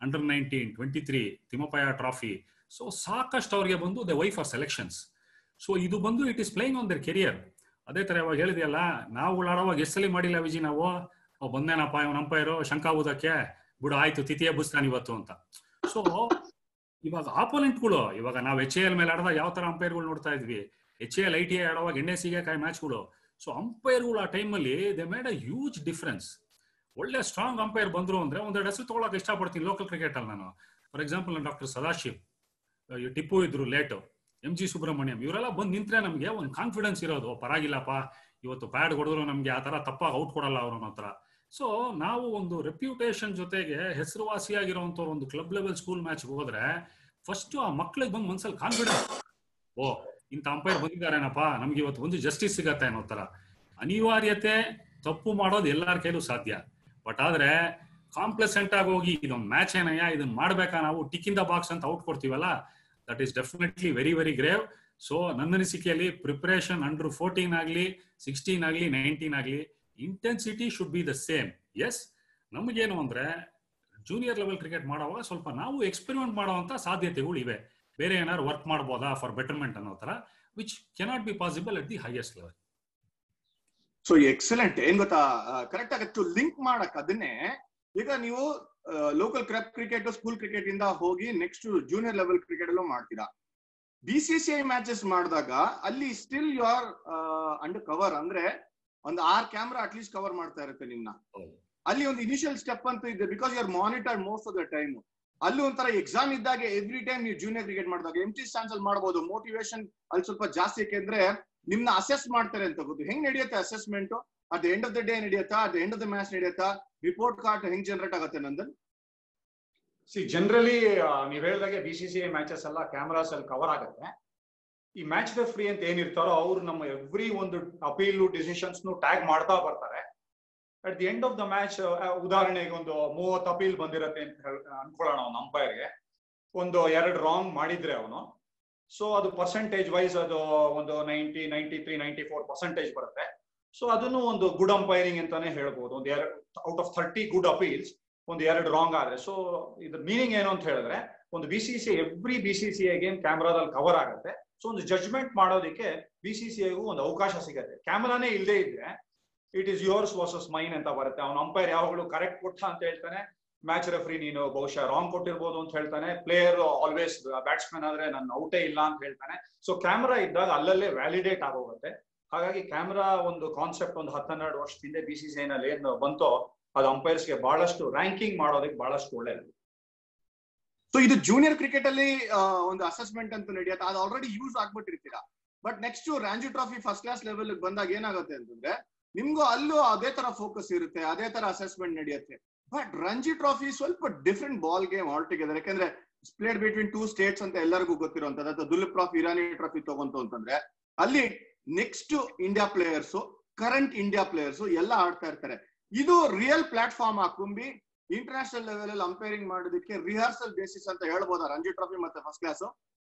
under nineteen twenty three Thimmappaiah trophy so ಸಾಕಷ್ಟು ಅವ್ರಿಗೆ ಬಂದು the way for selections so ಇದು ಬಂದು it is playing on their career ಅದೇ ತರ ಇವಾಗ ಹೇಳಿದೆಯಲ್ಲ ನಾವು ಆಡೋವಾಗ ಎಷ್ಟಲ್ಲಿ ಮಾಡಿಲ್ಲ ವಿಜಿ ನಾವು ಅವ್ ಬಂದೇನಪ್ಪ ಇವನ್ ಅಂಪೈರು ಶಂಕ ಊದಕ್ಕೆ ಬಿಡು ಆಯ್ತು ತಿಥಿಯ ಬುಸ್ತಾನ ಇವತ್ತು ಅಂತ ಸೊ ಇವಾಗ ಆಪೋನೆಂಟ್ಗಳು ಇವಾಗ ನಾವು ಎಚ್ ಎಲ್ ಮೇಲೆ ಆಡಿದಾಗ ಯಾವ ತರ ಅಂಪೈರ್ಗಳು ನೋಡ್ತಾ ಇದ್ವಿ H L I T I ಆಡುವಾಗ ಎಣ್ಣೆ ಸಿಗಕಾಯಿ ಮ್ಯಾಚ್ಗಳು ಸೊ ಅಂಪೈರ್ಗಳು ಆ ಟೈಮಲ್ಲಿ they made a huge difference ಒಳ್ಳೆ ಸ್ಟ್ರಾಂಗ್ ಅಂಪೈರ್ ಬಂದ್ರು ಅಂದ್ರೆ ಒಂದೆರಡು ಹೆಸರು ತಗೊಳಕ್ ಇಷ್ಟಪಡ್ತೀನಿ ಲೋಕಲ್ ಕ್ರಿಕೆಟ್ ಅಲ್ಲಿ ನಾನು ಫಾರ್ ಎಕ್ಸಾಂಪಲ್ ನಾನು ಡಾಕ್ಟರ್ ಸದಾಶಿವ್ ಅಹ್ ಟಿಪ್ಪು ಇದ್ರು ಲೇಟು ಎಂ ಜಿ ಸುಬ್ರಹ್ಮಣ್ಯಂ ಇವರೆಲ್ಲ ಬಂದು ನಿಂತ್ರೆ ನಮಗೆ ಒಂದು ಕಾನ್ಫಿಡೆನ್ಸ್ ಇರೋದು ಓ, ಪರವಾಗಿಲ್ಲಪ್ಪ ಇವತ್ತು ಪ್ಯಾಡ್ ಹೊಡೆದ್ರು ನಮ್ಗೆ ಆ ತರ ತಪ್ಪಾಗಿ ಔಟ್ ಕೊಡಲ್ಲ ಅವರು ಅನ್ನೋ ತರ ಸೊ ನಾವು ಒಂದು ರೆಪ್ಯೂಟೇಷನ್ ಜೊತೆಗೆ ಹೆಸರುವಾಸಿಯಾಗಿರುವಂತವ್ರು ಒಂದು ಕ್ಲಬ್ ಲೆವೆಲ್ ಸ್ಕೂಲ್ ಮ್ಯಾಚ್ ಹೋದ್ರೆ ಫಸ್ಟ್ ಆ ಮಕ್ಳಿಗೆ ಬಂದು ಮನ್ಸಲ್ಲಿ ಕಾನ್ಫಿಡೆನ್ಸ್ ಓ ಇಂಥ ಅಂಪೈರ್ ಬಂದಿದ್ದಾರೇನಪ್ಪ ನಮ್ಗೆ ಇವತ್ತು ಒಂದು ಜಸ್ಟಿಸ್ ಸಿಗತ್ತೆ ಅನ್ನೋ ತರ ಅನಿವಾರ್ಯತೆ ತಪ್ಪು ಮಾಡೋದು ಎಲ್ಲರ ಕೈಲೂ ಸಾಧ್ಯ ಬಟ್ ಆದ್ರೆ ಕಾಂಪ್ಲೆಸೆಂಟ್ ಆಗಿ ಹೋಗಿ ಇದೊಂದು ಮ್ಯಾಚ್ ಏನಯ್ಯ ಇದನ್ನ ಮಾಡ್ಬೇಕಾ ನಾವು ಟಿಕ್ ಇನ್ ದ ಬಾಕ್ಸ್ ಅಂತ ಔಟ್ ಕೊಡ್ತೀವಲ್ಲ that is definitely very very grave so ನನ್ನ ಅನಿಸಿಕೆಯಲ್ಲಿ ಪ್ರಿಪರೇಷನ್ ಅಂಡರ್ ಫೋರ್ಟೀನ್ ಆಗಲಿ ಸಿಕ್ಸ್ಟೀನ್ ಆಗಲಿ ನೈನ್ಟೀನ್ ಆಗಲಿ intensity should be the same as ನಮಗೇನು ಅಂದ್ರೆ ಜೂನಿಯರ್ ಲೆವೆಲ್ ಕ್ರಿಕೆಟ್ ಮಾಡುವಾಗ ಸ್ವಲ್ಪ ನಾವು ಎಕ್ಸ್ಪೆರಿಮೆಂಟ್ ಮಾಡುವಂತ ಸಾಧ್ಯತೆಗಳು ಇವೆ ಬೇರೆ ಏನಾದ್ರು ವರ್ಕ್ ಮಾಡ್ಬೋದಾ ಫಾರ್ ಬೆಟರ್ಮೆಂಟ್ ಅನ್ನೋ ತರ which cannot be possible at the highest level so excellent ಏನ್ ಗೊತ್ತಾ ಕರೆಕ್ಟ್ ಆಗತ್ತು ಲಿಂಕ್ ಮಾಡಕ್ ಅದನ್ನೇ ಈಗ ನೀವು local club cricket school cricket ಇಂದ ಹೋಗಿ ನೆಕ್ಸ್ಟ್ ಜೂನಿಯರ್ ಲೆವೆಲ್ ಕ್ರಿಕೆಟ್ ಅಲ್ಲೂ ಮಾಡ್ತೀರಾ B C C I matches ಮಾಡಿದಾಗ ಅಲ್ಲಿ still you are under cover ಅಂದ್ರೆ ಒಂದು ಆರ್ ಕ್ಯಾಮ್ರಾ ಅಟ್ಲೀಸ್ಟ್ ಕವರ್ ಮಾಡ್ತಾ ಇರುತ್ತೆ ನಿಮ್ನ ಹೌದು. ಅಲ್ಲಿ ಒಂದು ಇನಿಷಿಯಲ್ ಸ್ಟೆಪ್ ಅಂತ ಇದೆ because you are monitor most of the time ಅಲ್ಲಿ ಒಂಥರ ಎಕ್ಸಾಮ್ ಇದ್ದಾಗ ಎವ್ರಿ ಟೈಮ್ ನೀವು ಜೂನಿಯರ್ ಕ್ರಿಕೆಟ್ ಮಾಡಿದಾಗ ಎಂ ಟಿ ಸ್ಟಾನ್ಸ್ ಅಲ್ಲಿ ಮಾಡ್ಬೋದು ಮೋಟಿವೇಶನ್ ಅಲ್ಲಿ ಸ್ವಲ್ಪ ಜಾಸ್ತಿ ಯಾಕೆಂದ್ರೆ ನಿಮ್ನ ಅಸೆಸ್ ಮಾಡ್ತಾರೆ ಅಂತ ಗೊತ್ತು ಹೆಂಗ್ ನಡೆಯುತ್ತೆ assessment at end of the day ನಡೆಯುತ್ತಾ at end of the match ನಡೆಯುತ್ತಾ ರಿಪೋರ್ಟ್ ಕಾರ್ಡ್ ಹೆಂಗ್ ಜನರೇಟ್ ಆಗುತ್ತೆ ನಂದನ್ ಸಿ ಜನರಲಿ ನೀವ್ ಹೇಳ್ದಾಗೆ B C C I matches ಎಲ್ಲ ಕ್ಯಾಮರಾಸ್ ಅಲ್ಲಿ ಕವರ್ ಆಗುತ್ತೆ ಈ ಮ್ಯಾಚ್ ರೆಫ್ರಿ ಅಂತ ಏನಿರ್ತಾರೋ ಅವ್ರು ನಮ್ಮ ಎವ್ರಿ ಒಂದು ಅಪೀಲು ಡಿಸಿಷನ್ಸ್ ಟ್ಯಾಗ್ ಮಾಡ್ತಾ ಬರ್ತಾರೆ at the end of the match ಉದಾಹರಣೆಗೆ ಒಂದು ಮೂವತ್ತು ಅಪೀಲ್ ಬಂದಿರತ್ತೆ ಅಂತ ಹೇಳ್ ಅನ್ಕೊಳ್ಳೋಣ ಅವ್ನ ಅಂಪೈರ್ಗೆ ಒಂದು ಎರಡು ರಾಂಗ್ ಮಾಡಿದ್ರೆ ಅವನು ಸೊ ಅದು ಪರ್ಸೆಂಟೇಜ್ ವೈಸ್ ಅದು ಒಂದು ninety ninety three ninety four percentage ಬರುತ್ತೆ ಸೊ ಅದನ್ನು ಒಂದು ಗುಡ್ ಅಂಪೈರಿಂಗ್ ಅಂತಾನೆ ಹೇಳ್ಬೋದು ಒಂದು ಎರಡು out of thirty good appeals ಒಂದು ಎರಡು ರಾಂಗ್ ಆದ್ರೆ ಸೊ ಇದ್ರ ಮೀನಿಂಗ್ ಏನು ಅಂತ ಹೇಳಿದ್ರೆ ಒಂದು B C C every B C C game ಕ್ಯಾಮ್ರಾದಲ್ಲಿ ಕವರ್ ಆಗುತ್ತೆ ಸೊ ಒಂದು ಜಜ್ಮೆಂಟ್ ಮಾಡೋದಕ್ಕೆ ಬಿ ಸಿ ಸಿ ಐಗೂ ಒಂದು ಅವಕಾಶ ಸಿಗುತ್ತೆ ಕ್ಯಾಮ್ರಾನೇ ಇಲ್ಲದೆ ಇದ್ರೆ it is yours versus mine ಅಂತ ಬರುತ್ತೆ ಅವ್ನ ಅಂಪೈರ್ ಯಾವಾಗಲೂ ಕರೆಕ್ಟ್ ಕೊಟ್ಟ ಅಂತ ಹೇಳ್ತಾನೆ ಮ್ಯಾಚ್ ರೆಫ್ರಿ ನೀನು ಬಹುಶಃ ರಾಂಗ್ ಕೊಟ್ಟಿರ್ಬೋದು ಅಂತ ಹೇಳ್ತಾನೆ ಪ್ಲೇಯರ್ ಆಲ್ವೇಸ್ ಬ್ಯಾಟ್ಸ್ಮನ್ ಆದ್ರೆ ನನ್ನ ಔಟೇ ಇಲ್ಲ ಅಂತ ಹೇಳ್ತಾನೆ ಸೊ ಕ್ಯಾಮ್ರಾ ಇದ್ದಾಗ ಅಲ್ಲಲ್ಲೇ ವ್ಯಾಲಿಡೇಟ್ ಆಗೋಗುತ್ತೆ ಹಾಗಾಗಿ ಕ್ಯಾಮ್ರಾ ಒಂದು ಕಾನ್ಸೆಪ್ಟ್ ಒಂದು ಹತ್ತೆರಡು ವರ್ಷದಿಂದ ಬಿ ಸಿ ಸಿ ಐನಲ್ಲಿ ಏನು ಬಂತೋ ಅದು ಅಂಪೈರ್ಸ್ಗೆ ಬಹಳಷ್ಟು ರ್ಯಾಂಕಿಂಗ್ ಮಾಡೋದಕ್ಕೆ ಬಹಳಷ್ಟು ಒಳ್ಳೇದು ಸೊ ಇದು ಜೂನಿಯರ್ ಕ್ರಿಕೆಟ್ ಅಲ್ಲಿ ಆ, ಒಂದು ಅಸೆಸ್ಮೆಂಟ್ ಅಂತ ನಡೆಯುತ್ತೆ ಅದು ಆಲ್ರೆಡಿ ಯೂಸ್ ಆಗ್ಬಿಟ್ಟಿರ್ತೀರಾ but next Ranji trophy first class level ಬಂದಾಗ ಏನಾಗುತ್ತೆ ಅಂತಂದ್ರೆ ನಿಮ್ಗೂ ಅಲ್ಲೂ ಅದೇ ತರ ಫೋಕಸ್ ಇರುತ್ತೆ ಅದೇ ತರ ಅಸೆಸ್ಮೆಂಟ್ ನಡೆಯುತ್ತೆ ಬಟ್ ರಂಜಿ ಟ್ರಾಫಿ ಸ್ವಲ್ಪ different ball game altogether ಯಾಕಂದ್ರೆ ಸ್ಪ್ಲೇಡ್ ಬಿಟ್ವೀನ್ ಟೂ ಸ್ಟೇಟ್ಸ್ ಅಂತ ಎಲ್ಲರಿಗೂ ಗೊತ್ತಿರುವಂತದ್ದು ಅಥವಾ ದುಲೀಪ್ ಟ್ರಾಫಿ ಇರಾನಿ ಟ್ರಾಫಿ ತಗೊಂತು ಅಂತಂದ್ರೆ ಅಲ್ಲಿ next India players current India players ಎಲ್ಲ ಆಡ್ತಾ ಇರ್ತಾರೆ ಇದು ರಿಯಲ್ ಪ್ಲಾಟ್ಫಾರ್ಮ್ ಆ ಕುಂಬಿ ಇಂಟರ್ನ್ಯಾಷನಲ್ ಲೆವೆಲ್ ಅಲ್ಲಿ ಅಂಪೈರಿಂಗ್ ಮಾಡೋದಕ್ಕೆ ರಿಹರ್ಸಲ್ ಬೇಸಿಸ್ ಅಂತ ಹೇಳ್ಬೋದಾ ರಂಜಿ ಟ್ರಾಫಿ ಮತ್ತೆ ಫಸ್ಟ್ ಕ್ಲಾಸ್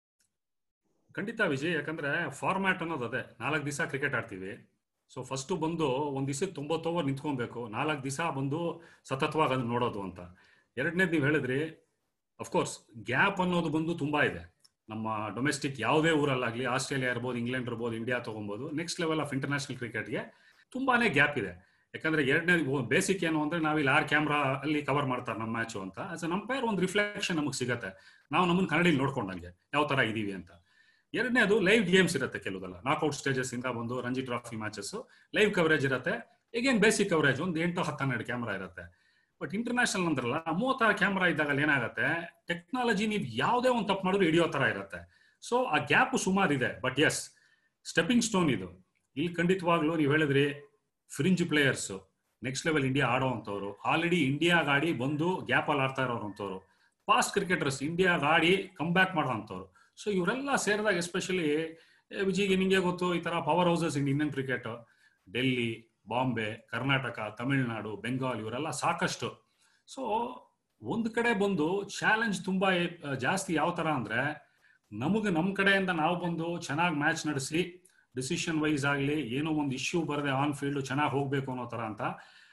ಖಂಡಿತ ವಿಜಯ್ ಯಾಕಂದ್ರೆ ಫಾರ್ಮ್ಯಾಟ್ ಅನ್ನೋದು ಅದೇ ನಾಲ್ಕು ದಿವಸ ಕ್ರಿಕೆಟ್ ಆಡ್ತೀವಿ ಸೊ ಫಸ್ಟ್ ಬಂದು ಒಂದ್ ದಿವಸಕ್ಕೆ ತೊಂಬತ್ತು ಓವರ್ ನಿಂತ್ಕೊಬೇಕು ನಾಲ್ಕು ದಿವಸ ಬಂದು ಸತತವಾಗಿ ಅದನ್ನ ನೋಡೋದು ಅಂತ ಎರಡನೇದು ನೀವು ಹೇಳಿದ್ರಿ ಅಫ್ಕೋರ್ಸ್ ಗ್ಯಾಪ್ ಅನ್ನೋದು ಬಂದು ತುಂಬಾ ಇದೆ ನಮ್ಮ ಡೊಮೆಸ್ಟಿಕ್ ಯಾವುದೇ ಊರಲ್ಲಾಗ್ಲಿ ಆಸ್ಟ್ರೇಲಿಯಾ ಇರ್ಬೋದು ಇಂಗ್ಲೆಂಡ್ ಇರ್ಬೋದು ಇಂಡಿಯಾ ತಗೊಬೋದು ನೆಕ್ಸ್ಟ್ ಲೆವೆಲ್ ಆಫ್ ಇಂಟರ್ನ್ಯಾಷನಲ್ ಕ್ರಿಕೆಟ್ಗೆ ತುಂಬಾನೇ ಗ್ಯಾಪ್ ಇದೆ ಯಾಕಂದ್ರೆ ಎರಡನೇ ಬೇಸಿಕ್ ಏನು ಅಂದ್ರೆ ನಾವಿಲ್ಲಿ ಆರ್ ಕ್ಯಾಮ್ರಾ ಅಲ್ಲಿ ಕವರ್ ಮಾಡ್ತಾರೆ ನಮ್ಮ ಮ್ಯಾಚು ಅಂತ ಆಸ್ ಅನ್ ಅಂಪೈರ್ ಒಂದು ರಿಫ್ಲೆಕ್ಷನ್ ನಮಗೆ ಸಿಗತ್ತೆ ನಾವು ನಮ್ಮನ್ನ ಕನ್ನಡಿಲಿ ನೋಡ್ಕೊಂಡಂಗೆ ಯಾವ ತರ ಇದೀವಿ ಅಂತ ಎರಡನೇದು ಲೈವ್ ಗೇಮ್ಸ್ ಇರುತ್ತೆ ಕೆಲವುದೆಲ್ಲ ನಾಕ್ಔಟ್ ಸ್ಟೇಜಸ್ ಇಂದ ಬಂದು Ranji trophy matches live coverage ಇರುತ್ತೆ ಈಗೇನ್ ಬೇಸಿಕ್ ಕವರೇಜ್ ಒಂದು ಎಂಟು ಹತ್ತು ಹನ್ನೆರಡು ಕ್ಯಾಮ್ರಾ ಇರುತ್ತೆ ಬಟ್ ಇಂಟರ್ನ್ಯಾಷನಲ್ ಅಂದ್ರಲ್ಲ ಮೂವತ್ತಾರು ಕ್ಯಾಮ್ರಾ ಇದ್ದಾಗ ಅಲ್ಲಿ ಏನಾಗುತ್ತೆ ಟೆಕ್ನಾಲಜಿ ನೀವು ಯಾವುದೇ ಒಂದು ತಪ್ಪು ಮಾಡಿದ್ರು ಹಿಡಿಯೋ ತರ ಇರುತ್ತೆ ಸೊ ಆ ಗ್ಯಾಪ್ ಸುಮಾರು ಇದೆ ಬಟ್ ಎಸ್ ಸ್ಟೆಪಿಂಗ್ ಸ್ಟೋನ್ ಇದು ಇಲ್ಲಿ ಖಂಡಿತವಾಗ್ಲೂ ನೀವು ಹೇಳಿದ್ರಿ fringe players next level India ಆಡೋವಂಥವ್ರು ಆಲ್ರೆಡಿ ಇಂಡಿಯಾ ಗಾಡಿ ಬಂದು ಗ್ಯಾಪ್ ಅಲ್ಲಿ ಆಡ್ತಾ ಇರೋವಂಥವ್ರು ಫಾಸ್ಟ್ ಕ್ರಿಕೆಟರ್ಸ್ ಇಂಡಿಯಾ ಗಾಡಿ ಕಮ್ ಬ್ಯಾಕ್ ಮಾಡೋವಂಥವ್ರು ಸೊ ಇವರೆಲ್ಲ ಸೇರಿದಾಗ ಎಸ್ಪೆಷಲಿ ವಿಜಿಗೆ ನಿಂಗೆ ಗೊತ್ತು ಈ ತರ power houses in Indian cricket Delhi Bombay Karnataka Tamil Nadu Bengal ಇವರೆಲ್ಲ ಸಾಕಷ್ಟು ಸೊ ಒಂದ್ ಕಡೆ ಬಂದು ಚಾಲೆಂಜ್ ತುಂಬಾ ಆ, ಜಾಸ್ತಿ ಯಾವ ತರ ಅಂದ್ರೆ ನಮಗೆ ನಮ್ಮ ಕಡೆಯಿಂದ ನಾವು ಬಂದು ಚೆನ್ನಾಗಿ ಮ್ಯಾಚ್ ನಡೆಸಿ ಡಿಸಿಷನ್ ವೈಸ್ ಆಗಲಿ ಏನೋ ಒಂದು ಇಶ್ಯೂ ಬರದೆ ಆನ್ ಫೀಲ್ಡ್ ಚೆನ್ನಾಗಿ ಹೋಗ್ಬೇಕು ಅನ್ನೋ ತರ ಅಂತ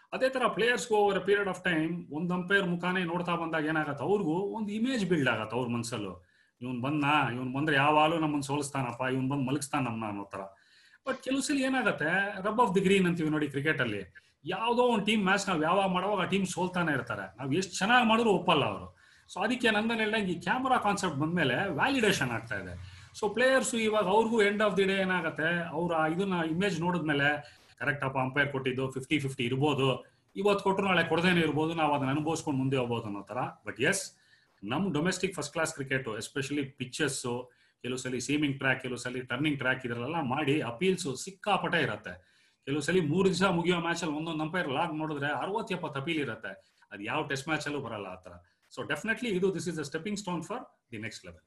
ಅದೇ ತರ ಪ್ಲೇಯರ್ಸ್ಗೂ ಓವರ್ ಪೀರಿಯಡ್ ಆಫ್ ಟೈಮ್ ಒಂದ್ ಅಂಪೈರ್ ಮುಖಾನೇ ನೋಡ್ತಾ ಬಂದಾಗ ಏನಾಗತ್ತೆ ಅವ್ರಿಗೂ ಒಂದು ಇಮೇಜ್ ಬಿಲ್ಡ್ ಆಗತ್ತೆ ಅವ್ರ ಮನ್ಸಲ್ಲೂ ಇವ್ನ್ ಬಂದ ಇವ್ನ್ ಬಂದ್ರೆ ಯಾವಾಗಲೂ ನಮ್ಮನ್ನ ಸೋಲಿಸ್ತಾನಪ್ಪ ಇವ್ನ್ ಬಂದ್ ಮಲಗಿಸ್ತಾನ ನಮ್ಮನ್ನ ಅನ್ನೋ ತರ ಬಟ್ ಕೆಲವು ಸಲ ಏನಾಗತ್ತೆ ರಬ್ ಆಫ್ ದಿ ಗ್ರೀನ್ ಅಂತೀವಿ ನೋಡಿ ಕ್ರಿಕೆಟ್ ಅಲ್ಲಿ ಯಾವ್ದೋ ಒಂದು ಟೀಮ್ ಮ್ಯಾಚ್ ನಾವ್ ಯಾವಾಗ ಮಾಡುವಾಗ ಆ ಟೀಮ್ ಸೋಲ್ತಾನೆ ಇರ್ತಾರೆ ನಾವ್ ಎಷ್ಟು ಚೆನ್ನಾಗಿ ಮಾಡಿದ್ರು ಒಪ್ಪಲ್ಲ ಅವರು ಸೊ ಅದಕ್ಕೆ ನಂದನ್ ಹೇಳ್ದಂಗೆ ಈ ಕ್ಯಾಮರಾ ಕಾನ್ಸೆಪ್ಟ್ ಬಂದ್ಮೇಲೆ ವ್ಯಾಲಿಡೇಷನ್ ಆಗ್ತಾ ಇದೆ ಸೊ ಪ್ಲೇಯರ್ಸ್ ಇವಾಗ ಅವ್ರಿಗೂ ಎಂಡ್ ಆಫ್ ದಿ ಡೇ ಏನಾಗುತ್ತೆ ಅವ್ರ ಇದನ್ನ ಇಮೇಜ್ ನೋಡಿದ್ಮೇಲೆ ಕರೆಕ್ಟ್ ಅಪ್ಪ ಅಂಪೈರ್ ಕೊಟ್ಟಿದ್ದು ಫಿಫ್ಟಿ ಫಿಫ್ಟಿ ಇರ್ಬೋದು ಇವತ್ತು ಕೊಟ್ಟರು ನಾಳೆ ಕೊಡದೇನೆ ಇರ್ಬೋದು ನಾವು ಅದನ್ನ ಅನುಭವಿಸ್ಕೊಂಡು ಮುಂದೆ ಹೋಗ್ಬೋದು ಅನ್ನೋ ತರ ಬಟ್ ಎಸ್ ನಮ್ domestic first class cricket especially pitches ಕೆಲವು ಸಲ ಸೀಮಿಂಗ್ ಟ್ರ್ಯಾಕ್ ಕೆಲವು ಸಲ ಟರ್ನಿಂಗ್ ಟ್ರ್ಯಾಕ್ ಇದರಲ್ಲೆಲ್ಲ ಮಾಡಿ ಅಪೀಲ್ಸ್ ಸಿಕ್ಕಾಪಟ್ಟೆ ಇರತ್ತೆ ಕೆಲವು ಸಲ ಮೂರು ದಿವಸ ಮುಗಿಯೋ ಮ್ಯಾಚ್ ಅಲ್ಲಿ ಒಂದೊಂದು ಅಂಪೈರ್ ಲಾಗ್ ನೋಡಿದ್ರೆ ಅರವತ್ತು ಎಪ್ಪತ್ತು ಅಪೀಲ್ ಇರುತ್ತೆ ಅದು ಯಾವ ಟೆಸ್ಟ್ ಮ್ಯಾಚ್ ಅಲ್ಲೂ ಬರಲ್ಲ ಆ ತರ ಸೊ ಡೆಫಿನೆಟ್ಲಿ ಇದು this is a stepping stone for the next level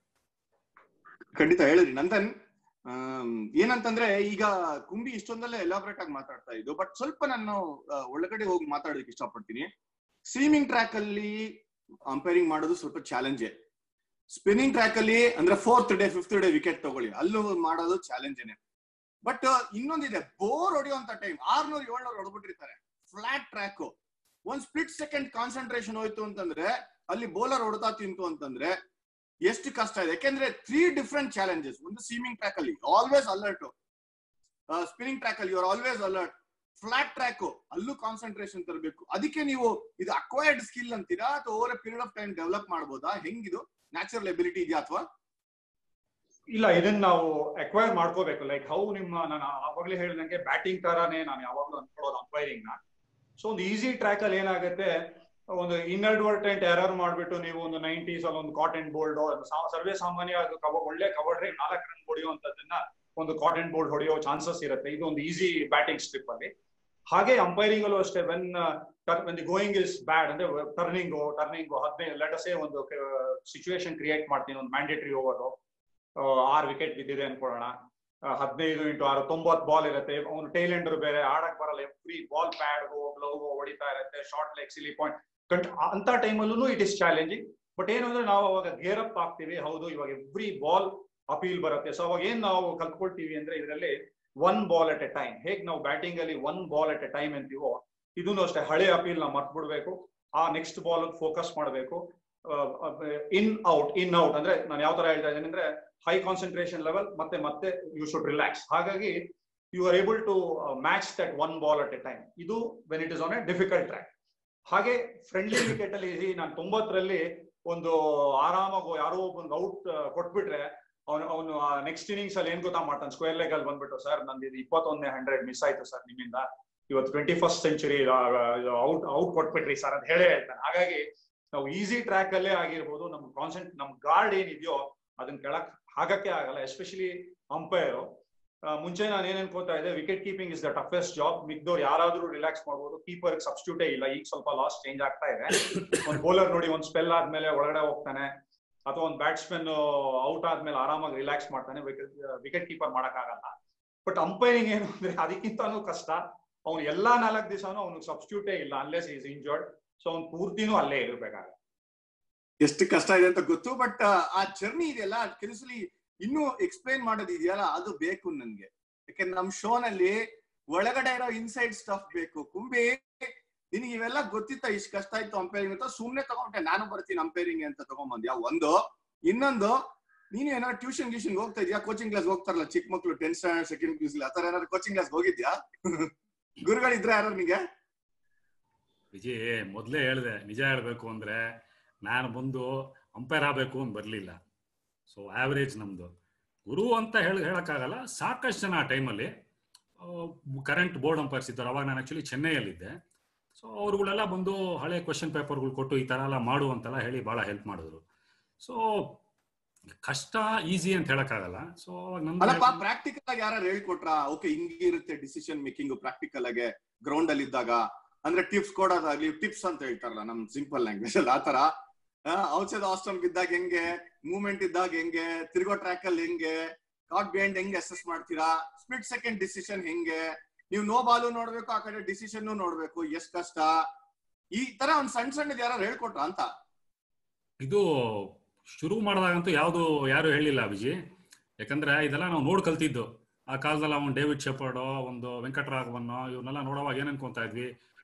ಖಂಡಿತ ಹೇಳಿದ್ರಿ ನಂದನ್ ಆಮ್, ಏನಂತಂದ್ರೆ ಈಗ ಕುಂಬಿ ಇಷ್ಟೊಂದಲ್ಲೇ ಎಲಾಬ್ರೇಟ್ ಆಗಿ ಮಾತಾಡ್ತಾ ಇದ್ದು ಬಟ್ ಸ್ವಲ್ಪ ನಾನು ಆ, ಒಳಗಡೆ ಹೋಗಿ ಮಾತಾಡೋದಕ್ಕೆ ಇಷ್ಟಪಡ್ತೀನಿ ಸ್ಟ್ರೀಮಿಂಗ್ ಟ್ರ್ಯಾಕ್ ಅಲ್ಲಿ ಅಂಪೈರಿಂಗ್ ಮಾಡೋದು ಸ್ವಲ್ಪ ಚಾಲೆಂಜೆ ಸ್ಪಿನ್ನಿಂಗ್ ಟ್ರ್ಯಾಕ್ ಅಲ್ಲಿ ಅಂದ್ರೆ fourth day fifth day wicket ತಗೊಳ್ಳಿ ಅಲ್ಲೂ ಮಾಡೋದು ಚಾಲೆಂಜೇನೆ ಬಟ್ ಇನ್ನೊಂದಿದೆ ಬೋರ್ ಹೊಡೆಯುವಂತ ಟೈಮ್ ಆರ್ನೂರ್ ಏಳ್ನೂರ್ ಹೊಡೆದ್ಬಿಟ್ಟಿರ್ತಾರೆ ಫ್ಲಾಟ್ ಟ್ರ್ಯಾಕ್ ಒಂದ್ ಸ್ಪ್ಲಿಟ್ ಸೆಕೆಂಡ್ ಕಾನ್ಸಂಟ್ರೇಷನ್ ಹೋಯ್ತು ಅಂತಂದ್ರೆ ಅಲ್ಲಿ ಬೌಲರ್ ಹೊಡೆತಾ ತಿಂತು ಅಂತಂದ್ರೆ ಎಷ್ಟು ಕಷ್ಟ ಇದೆ ಯಾಕೆಂದ್ರೆ ತ್ರೀ ಡಿಫ್ರೆಂಟ್ ಚಾಲೆಂಜಸ್ ಒಂದು ಸೀಮಿಂಗ್ ಟ್ರ್ಯಾಕ್ ಅಲ್ಲಿ ಆಲ್ವೇಸ್ ಅಲರ್ಟ್ ಸ್ಪಿನ್ನಿಂಗ್ ಟ್ರ್ಯಾಕ್ ಅಲ್ಲಿ your always alert flat track ಅಲ್ಲೂ ಕಾನ್ಸಂಟ್ರೇಷನ್ ತರಬೇಕು ಅದಕ್ಕೆ ನೀವು ಇದು ಅಕ್ವೈರ್ಡ್ ಸ್ಕಿಲ್ ಅಂತೀರಾ ಅಥವಾ over a period of time develop ಮಾಡಬಹುದಾ ಹೆಂಗಿದು ನ್ಯಾಚುರಲ್ ಎಬಿಲಿಟಿ ಇದೆಯಾ ಅಥವಾ ಇಲ್ಲ ಇದನ್ನ ನಾವು ಅಕ್ವೈರ್ ಮಾಡ್ಕೋಬೇಕು ಲೈಕ್ ಹೌ ನಿಮ್ಮ ನಾನು ಆವಾಗಲೇ ಹೇಳಿದಂಗೆ ಬ್ಯಾಟಿಂಗ್ ತರಾನೇ ನಾನು ಯಾವಾಗಲೂ ಅನ್ಕೊಳ್ಳೋದು ಅಂಪೈರಿಂಗ್ ನ ಸೊ ಒಂದು ಈಸಿ ಟ್ರ್ಯಾಕ್ ಅಲ್ಲಿ ಏನಾಗುತ್ತೆ ಒಂದು ಇನ್ಅಡ್ವರ್ಟೆಂಟ್ ಎರರ್ ಮಾಡ್ಬಿಟ್ಟು ನೀವು ಒಂದು ನೈಂಟೀಸ್ ಅಲ್ಲಿ ಒಂದು ಕಾಟನ್ ಬೋಲ್ಡ್ ಸರ್ವೇ ಸಾಮಾನ್ಯ ಅದು ಕವ- ಒಳ್ಳೆ ಕವರ್ ಡ್ರೈವ್ ನಾಲ್ಕು ರನ್ ಹೊಡೆಯುವಂತದನ್ನ ಒಂದು ಕಾಟನ್ ಬೋಲ್ಡ್ ಹೊಡೆಯೋ ಚಾನ್ಸಸ್ ಇರುತ್ತೆ ಇದು ಒಂದು ಈಸಿ ಬ್ಯಾಟಿಂಗ್ ಸ್ಟ್ರಿಪ್ ಅಲ್ಲಿ ಹಾಗೆ ಅಂಪೈರಿಂಗ್ ಅಲ್ಲೂ ಅಷ್ಟೇ when when the going is bad ಅಂದ್ರೆ ಟರ್ನಿಂಗ್ ಟರ್ನಿಂಗ್ ಹದಿನೈದು ಲೆಟಸೇ ಒಂದು ಸಿಚುವೇಶನ್ ಕ್ರಿಯೇಟ್ ಮಾಡ್ತೀನಿ ಒಂದು ಮ್ಯಾಂಡೇಟರಿ ಓವರ್ ಆರು ವಿಕೆಟ್ ಬಿದ್ದಿದೆ ಅನ್ಕೊಳ್ಳೋಣ ಆ, ಹದಿನೈದು ಇಂಟು ಆರು ತೊಂಬತ್ ಬಾಲ್ ಇರುತ್ತೆ ಅವನು ಟೈಲೆಂಡರ್ ಬೇರೆ ಆಡಕ್ ಬರಲ್ಲ ಎವ್ರಿ ಬಾಲ್ ಪ್ಯಾಡ್ ಗ್ಲೌ ಹೊಡಿತಾ ಇರುತ್ತೆ ಶಾರ್ಟ್ ಲೆಗ್ ಸಿಲಿ ಪಾಯಿಂಟ್ ಕಂಟ್ ಅಂತ ಟೈಮಲ್ಲೂ ಇಟ್ ಇಸ್ ಚಾಲೆಂಜಿಂಗ್ ಬಟ್ ಏನು ಅಂದ್ರೆ ನಾವು ಅವಾಗ ಗೇರ್ ಅಪ್ ಆಗ್ತೀವಿ ಹೌದು ಇವಾಗ ಎವ್ರಿ ಬಾಲ್ ಅಪೀಲ್ ಬರುತ್ತೆ ಸೊ ಅವಾಗ ಏನ್ ನಾವು ಕಲ್ತ್ಕೊಳ್ತೀವಿ ಅಂದ್ರೆ ಇದರಲ್ಲಿ one ball at a time ಹೇಗ್ ನಾವು ಬ್ಯಾಟಿಂಗ್ ಅಲ್ಲಿ one ball at a time ಅಂತೀವೋ ಇದನ್ನು ಅಷ್ಟೇ ಹಳೆ ಅಪೀಲ್ ನ ಮರ್ತ್ ಬಿಡ್ಬೇಕು ಆ ನೆಕ್ಸ್ಟ್ ಬಾಲ್ ಫೋಕಸ್ ಮಾಡಬೇಕು ಇನ್ ಔಟ್ ಇನ್ ಔಟ್ ಅಂದ್ರೆ ನಾನು ಯಾವ ತರ ಹೇಳ್ತಾ ಇದ್ದೇನೆ ಅಂದ್ರೆ ಹೈ ಕಾನ್ಸಂಟ್ರೇಷನ್ ಲೆವೆಲ್ ಮತ್ತೆ ಮತ್ತೆ ಯು ಶುಡ್ ರಿಲ್ಯಾಕ್ಸ್ ಹಾಗಾಗಿ you are able to match that one ball at a time ಇದು when it is on a difficult track ಹಾಗೆ ಫ್ರೆಂಡ್ಲಿ ವಿಕೆಟ್ ಅಲ್ಲಿ ನಾನು ತೊಂಬತ್ತರಲ್ಲಿ ಒಂದು ಆರಾಮಾಗಿ ಯಾರೋ ಒಬ್ಬಂದು ಔಟ್ ಕೊಟ್ಬಿಟ್ರೆ ಅವನು ಅವನು ನೆಕ್ಸ್ಟ್ ಇನ್ನಿಂಗ್ಸ್ ಅಲ್ಲಿ ಏನ್ ಗೊತ್ತಾ ಮಾಡ್ತಾನೆ ಸ್ಕ್ವೇರ್ ಲೆಗ್ ಅಲ್ಲಿ ಬಂದ್ಬಿಟ್ಟು ಸರ್ ನಂದು ಇದು ಇಪ್ಪತ್ತೊಂದನೇ ಹಂಡ್ರೆಡ್ ಮಿಸ್ ಆಯ್ತು ಸರ್ ನಿಮ್ಮಿಂದ ಇವತ್ತು twenty first century out out ಕೊಟ್ಬಿಟ್ರಿ ಸರ್ ಅಂತ ಹೇಳೇ ಹೇಳ್ತಾನೆ ಹಾಗಾಗಿ ನಾವು ಈಸಿ ಟ್ರ್ಯಾಕ್ ಅಲ್ಲೇ ಆಗಿರ್ಬೋದು ನಮ್ ಕಾನ್ಸೆಂಟ್ ನಮ್ ಗಾರ್ಡ್ ಏನಿದೆಯೋ ಅದನ್ನ ಕೆಳಕ್ ಹಾಗಕ್ಕೆ ಆಗಲ್ಲ ಎಸ್ಪೆಷಲಿ ಅಂಪೈರ್ ಮುಂಚೆ ನಾನು ಏನ್ ಅನ್ಕೋತಾ ಇದ್ದೆ wicket keeping is the toughest job ಮಿಗ್ದವ್ರು ಯಾರಾದ್ರೂ ರಿಲ್ಯಾಕ್ಸ್ ಮಾಡ್ಬೋದು ಕೀಪರ್ ಸಬ್ಸ್ಟ್ಯೂಟೇ ಇಲ್ಲ ಈಗ ಸ್ವಲ್ಪ ಲಾಸ್ ಚೇಂಜ್ ಆಗ್ತಾ ಇದೆ ಒಂದ್ ಬೌಲರ್ ನೋಡಿ ಒಂದ್ ಸ್ಪೆಲ್ ಆದ್ಮೇಲೆ ಒಳಗಡೆ ಹೋಗ್ತಾನೆ ಅಥವಾ ಒಂದು ಬ್ಯಾಟ್ಸ್ಮನ್ ಔಟ್ ಆದ್ಮೇಲೆ ಆರಾಮಾಗಿ ರಿಲ್ಯಾಕ್ಸ್ ಮಾಡ್ತಾನೆ ವಿಕೆಟ್ ಕೀಪರ್ ಮಾಡಕ್ಕಾಗಲ್ಲ ಬಟ್ ಅಂಪೈರಿಂಗ್ ಏನು ಅಂದ್ರೆ ಅದಕ್ಕಿಂತನೂ ಕಷ್ಟ ಅವ್ನು ಎಲ್ಲಾ ನಾಲ್ಕು ದಿವಸನೂ ಅವ್ನಿಗೆ ಸಬ್ಸ್ಟ್ಯೂಟೇ ಇಲ್ಲ ಅನ್ಲೆಸ್ ಈಸ್ ಇಂಜರ್ಡ್ ಸೊ ಅವ್ನು ಪೂರ್ತಿನೂ ಅಲ್ಲೇ ಇರ್ಬೇಕಾಗತ್ತೆ ಎಷ್ಟು ಕಷ್ಟ ಇದೆ ಅಂತ ಗೊತ್ತು ಬಟ್ ಆ ಜರ್ನಿ ಇದೆಯಲ್ಲ ಕೆಲಸಲಿ ಇನ್ನೂ ಎಕ್ಸ್ಪ್ಲೈನ್ ಮಾಡೋದು ಇದೆಯಲ್ಲ ಅದು ಬೇಕು ನನ್ಗೆ ಯಾಕೆಂದ್ರೆ ನಮ್ ಶೋ ನಲ್ಲಿ ಒಳಗಡೆ ಇರೋ ಇನ್ಸೈಡ್ ಸ್ಟಫ್ ಬೇಕು ಕುಂಬಿ ನಿನಗೆ ಇವೆಲ್ಲ ಗೊತ್ತಿತ್ತ ಇಷ್ಟು ಕಷ್ಟ ಇತ್ತು ಅಂಪೈರಿಂಗ್ ಅಂತ ಸುಮ್ನೆ ತಗೊಂಡೆ ನಾನು ಬರ್ತೀನಿ ಅಂಪೈರಿಂಗ್ ಅಂತ ತಗೊಂಬಂದ್ಯಾ ಒಂದು ಇನ್ನೊಂದು ನೀನು ಏನಾದ್ರು ಟ್ಯೂಷನ್ ಗ್ಯೂಷನ್ ಹೋಗ್ತಾ ಇದೀಯಾ ಕೋಚಿಂಗ್ ಕ್ಲಾಸ್ ಹೋಗ್ತಾರಲ್ಲ ಚಿಕ್ಕ ಮಕ್ಳು ಟೆಂತ್ ಸ್ಟ್ಯಾಂಡರ್ಡ್ ಸೆಕೆಂಡ್ ಕ್ಲಾಸ್ ಆತರ ಏನಾದ್ರು ಕೋಚಿಂಗ್ ಕ್ಲಾಸ್ ಹೋಗಿದ್ಯಾ ಗುರುಗಳಿದ್ರ ಯಾರು ನಿಂಗೆ ವಿಜಯ್ ಮೊದಲೇ ಹೇಳಿದೆ ನಿಜ ಹೇಳ್ಬೇಕು ಅಂದ್ರೆ ನಾನು ಬಂದು ಅಂಪೈರ್ ಆಗಬೇಕು ಅಂತ ಬರಲಿಲ್ಲ ಸೊ ಆವ್ರೇಜ್ ನಮ್ದು ಗುರು ಅಂತ ಹೇಳಿ ಹೇಳಕ್ಕಾಗಲ್ಲ ಸಾಕಷ್ಟು ಜನ ಆ ಟೈಮಲ್ಲಿ ಕರೆಂಟ್ ಬೋರ್ಡ್ ಅಂಪೈರ್ಸ್ ಇದ್ದಾರೆ ಅವಾಗ ನಾನು ಆಕ್ಚುಲಿ ಚೆನ್ನೈಯಲ್ಲಿದ್ದೆ ಸೊ ಅವ್ರುಗಳೆಲ್ಲ ಬಂದು ಹಳೆ ಕ್ವಶನ್ ಪೇಪರ್ಗಳು ಕೊಟ್ಟು ಈ ತರ ಎಲ್ಲ ಮಾಡು ಅಂತೆಲ್ಲ ಹೇಳಿ ಬಹಳ ಹೆಲ್ಪ್ ಮಾಡಿದ್ರು ಸೊ ಕಷ್ಟ ಈಸಿ ಅಂತ ಹೇಳಕ್ಕಾಗಲ್ಲ ಸೊ ಅಲ್ಲಪ್ಪ ಪ್ರಾಕ್ಟಿಕಲ್ ಆಗಿ ಯಾರು ಹೇಳ್ಕೊಟ್ರ ಓಕೆ ಹಿಂಗಿರುತ್ತೆ ಡಿಸಿಷನ್ ಮೇಕಿಂಗ್ ಪ್ರಾಕ್ಟಿಕಲ್ ಆಗಿ ಗ್ರೌಂಡ್ ಅಲ್ಲಿ ಇದ್ದಾಗ ಅಂದ್ರೆ ಟಿಪ್ಸ್ ಕೊಡೋದಾಗ್ಲಿ ಟಿಪ್ಸ್ ಅಂತ ಹೇಳ್ತಾರಲ್ಲ ನಮ್ ಸಿಂಪಲ್ ಲ್ಯಾಂಗ್ವೇಜ್ ಅಲ್ಲಿ ಆತರ ಔಷಧ ಆಸ್ಟಮ್ ಇದ್ದಾಗ ಹೆಂಗೆ ಮೂವ್ಮೆಂಟ್ ಇದ್ದಾಗ ಹೆಂಗೆ ತಿರ್ಗೋ ಟ್ರ್ಯಾಕ್ ಅಲ್ಲಿ ಹೆಂಗೆ ಕಾಟ್ ಬಿಹೈಂಡ್ ಹೆಂಗೆ ಅಸೆಸ್ ಮಾಡ್ತೀರಾ ಸ್ಪ್ಲಿಟ್ ಸೆಕೆಂಡ್ ಡಿಸಿಷನ್ ಹೆಂಗೆ ನೀವು ನೋ ಬಾಲು ನೋಡ್ಬೇಕು ಆ ಕಡೆ ಡಿಸಿಷನ್ ನೋಡ್ಬೇಕು ಎಷ್ಟ್ ಕಷ್ಟ ಈ ತರ ಒಂದ್ ಸಣ್ಣ ಸಣ್ಣದ್ ಯಾರು ಹೇಳ್ಕೊಟ್ರ ಅಂತ ಇದು ಶುರು ಮಾಡಿದಾಗಂತೂ ಯಾವುದು ಯಾರು ಹೇಳಿಲ್ಲ ವಿಜಿ ಯಾಕಂದ್ರೆ ಇದೆಲ್ಲ ನಾವು ನೋಡ್ ಕಲ್ತಿದ್ದು ಆ ಕಾಲದಲ್ಲಿ ಅವನು ಡೇವಿಡ್ ಶೆಪರ್ಡೋ ಒಂದು ವೆಂಕಟರಾಘವನ್ನೋ ಇವನ್ನೆಲ್ಲ ನೋಡುವಾಗ ಏನ್ ಅನ್ಕೊಂತಾ ಇದ್ವಿ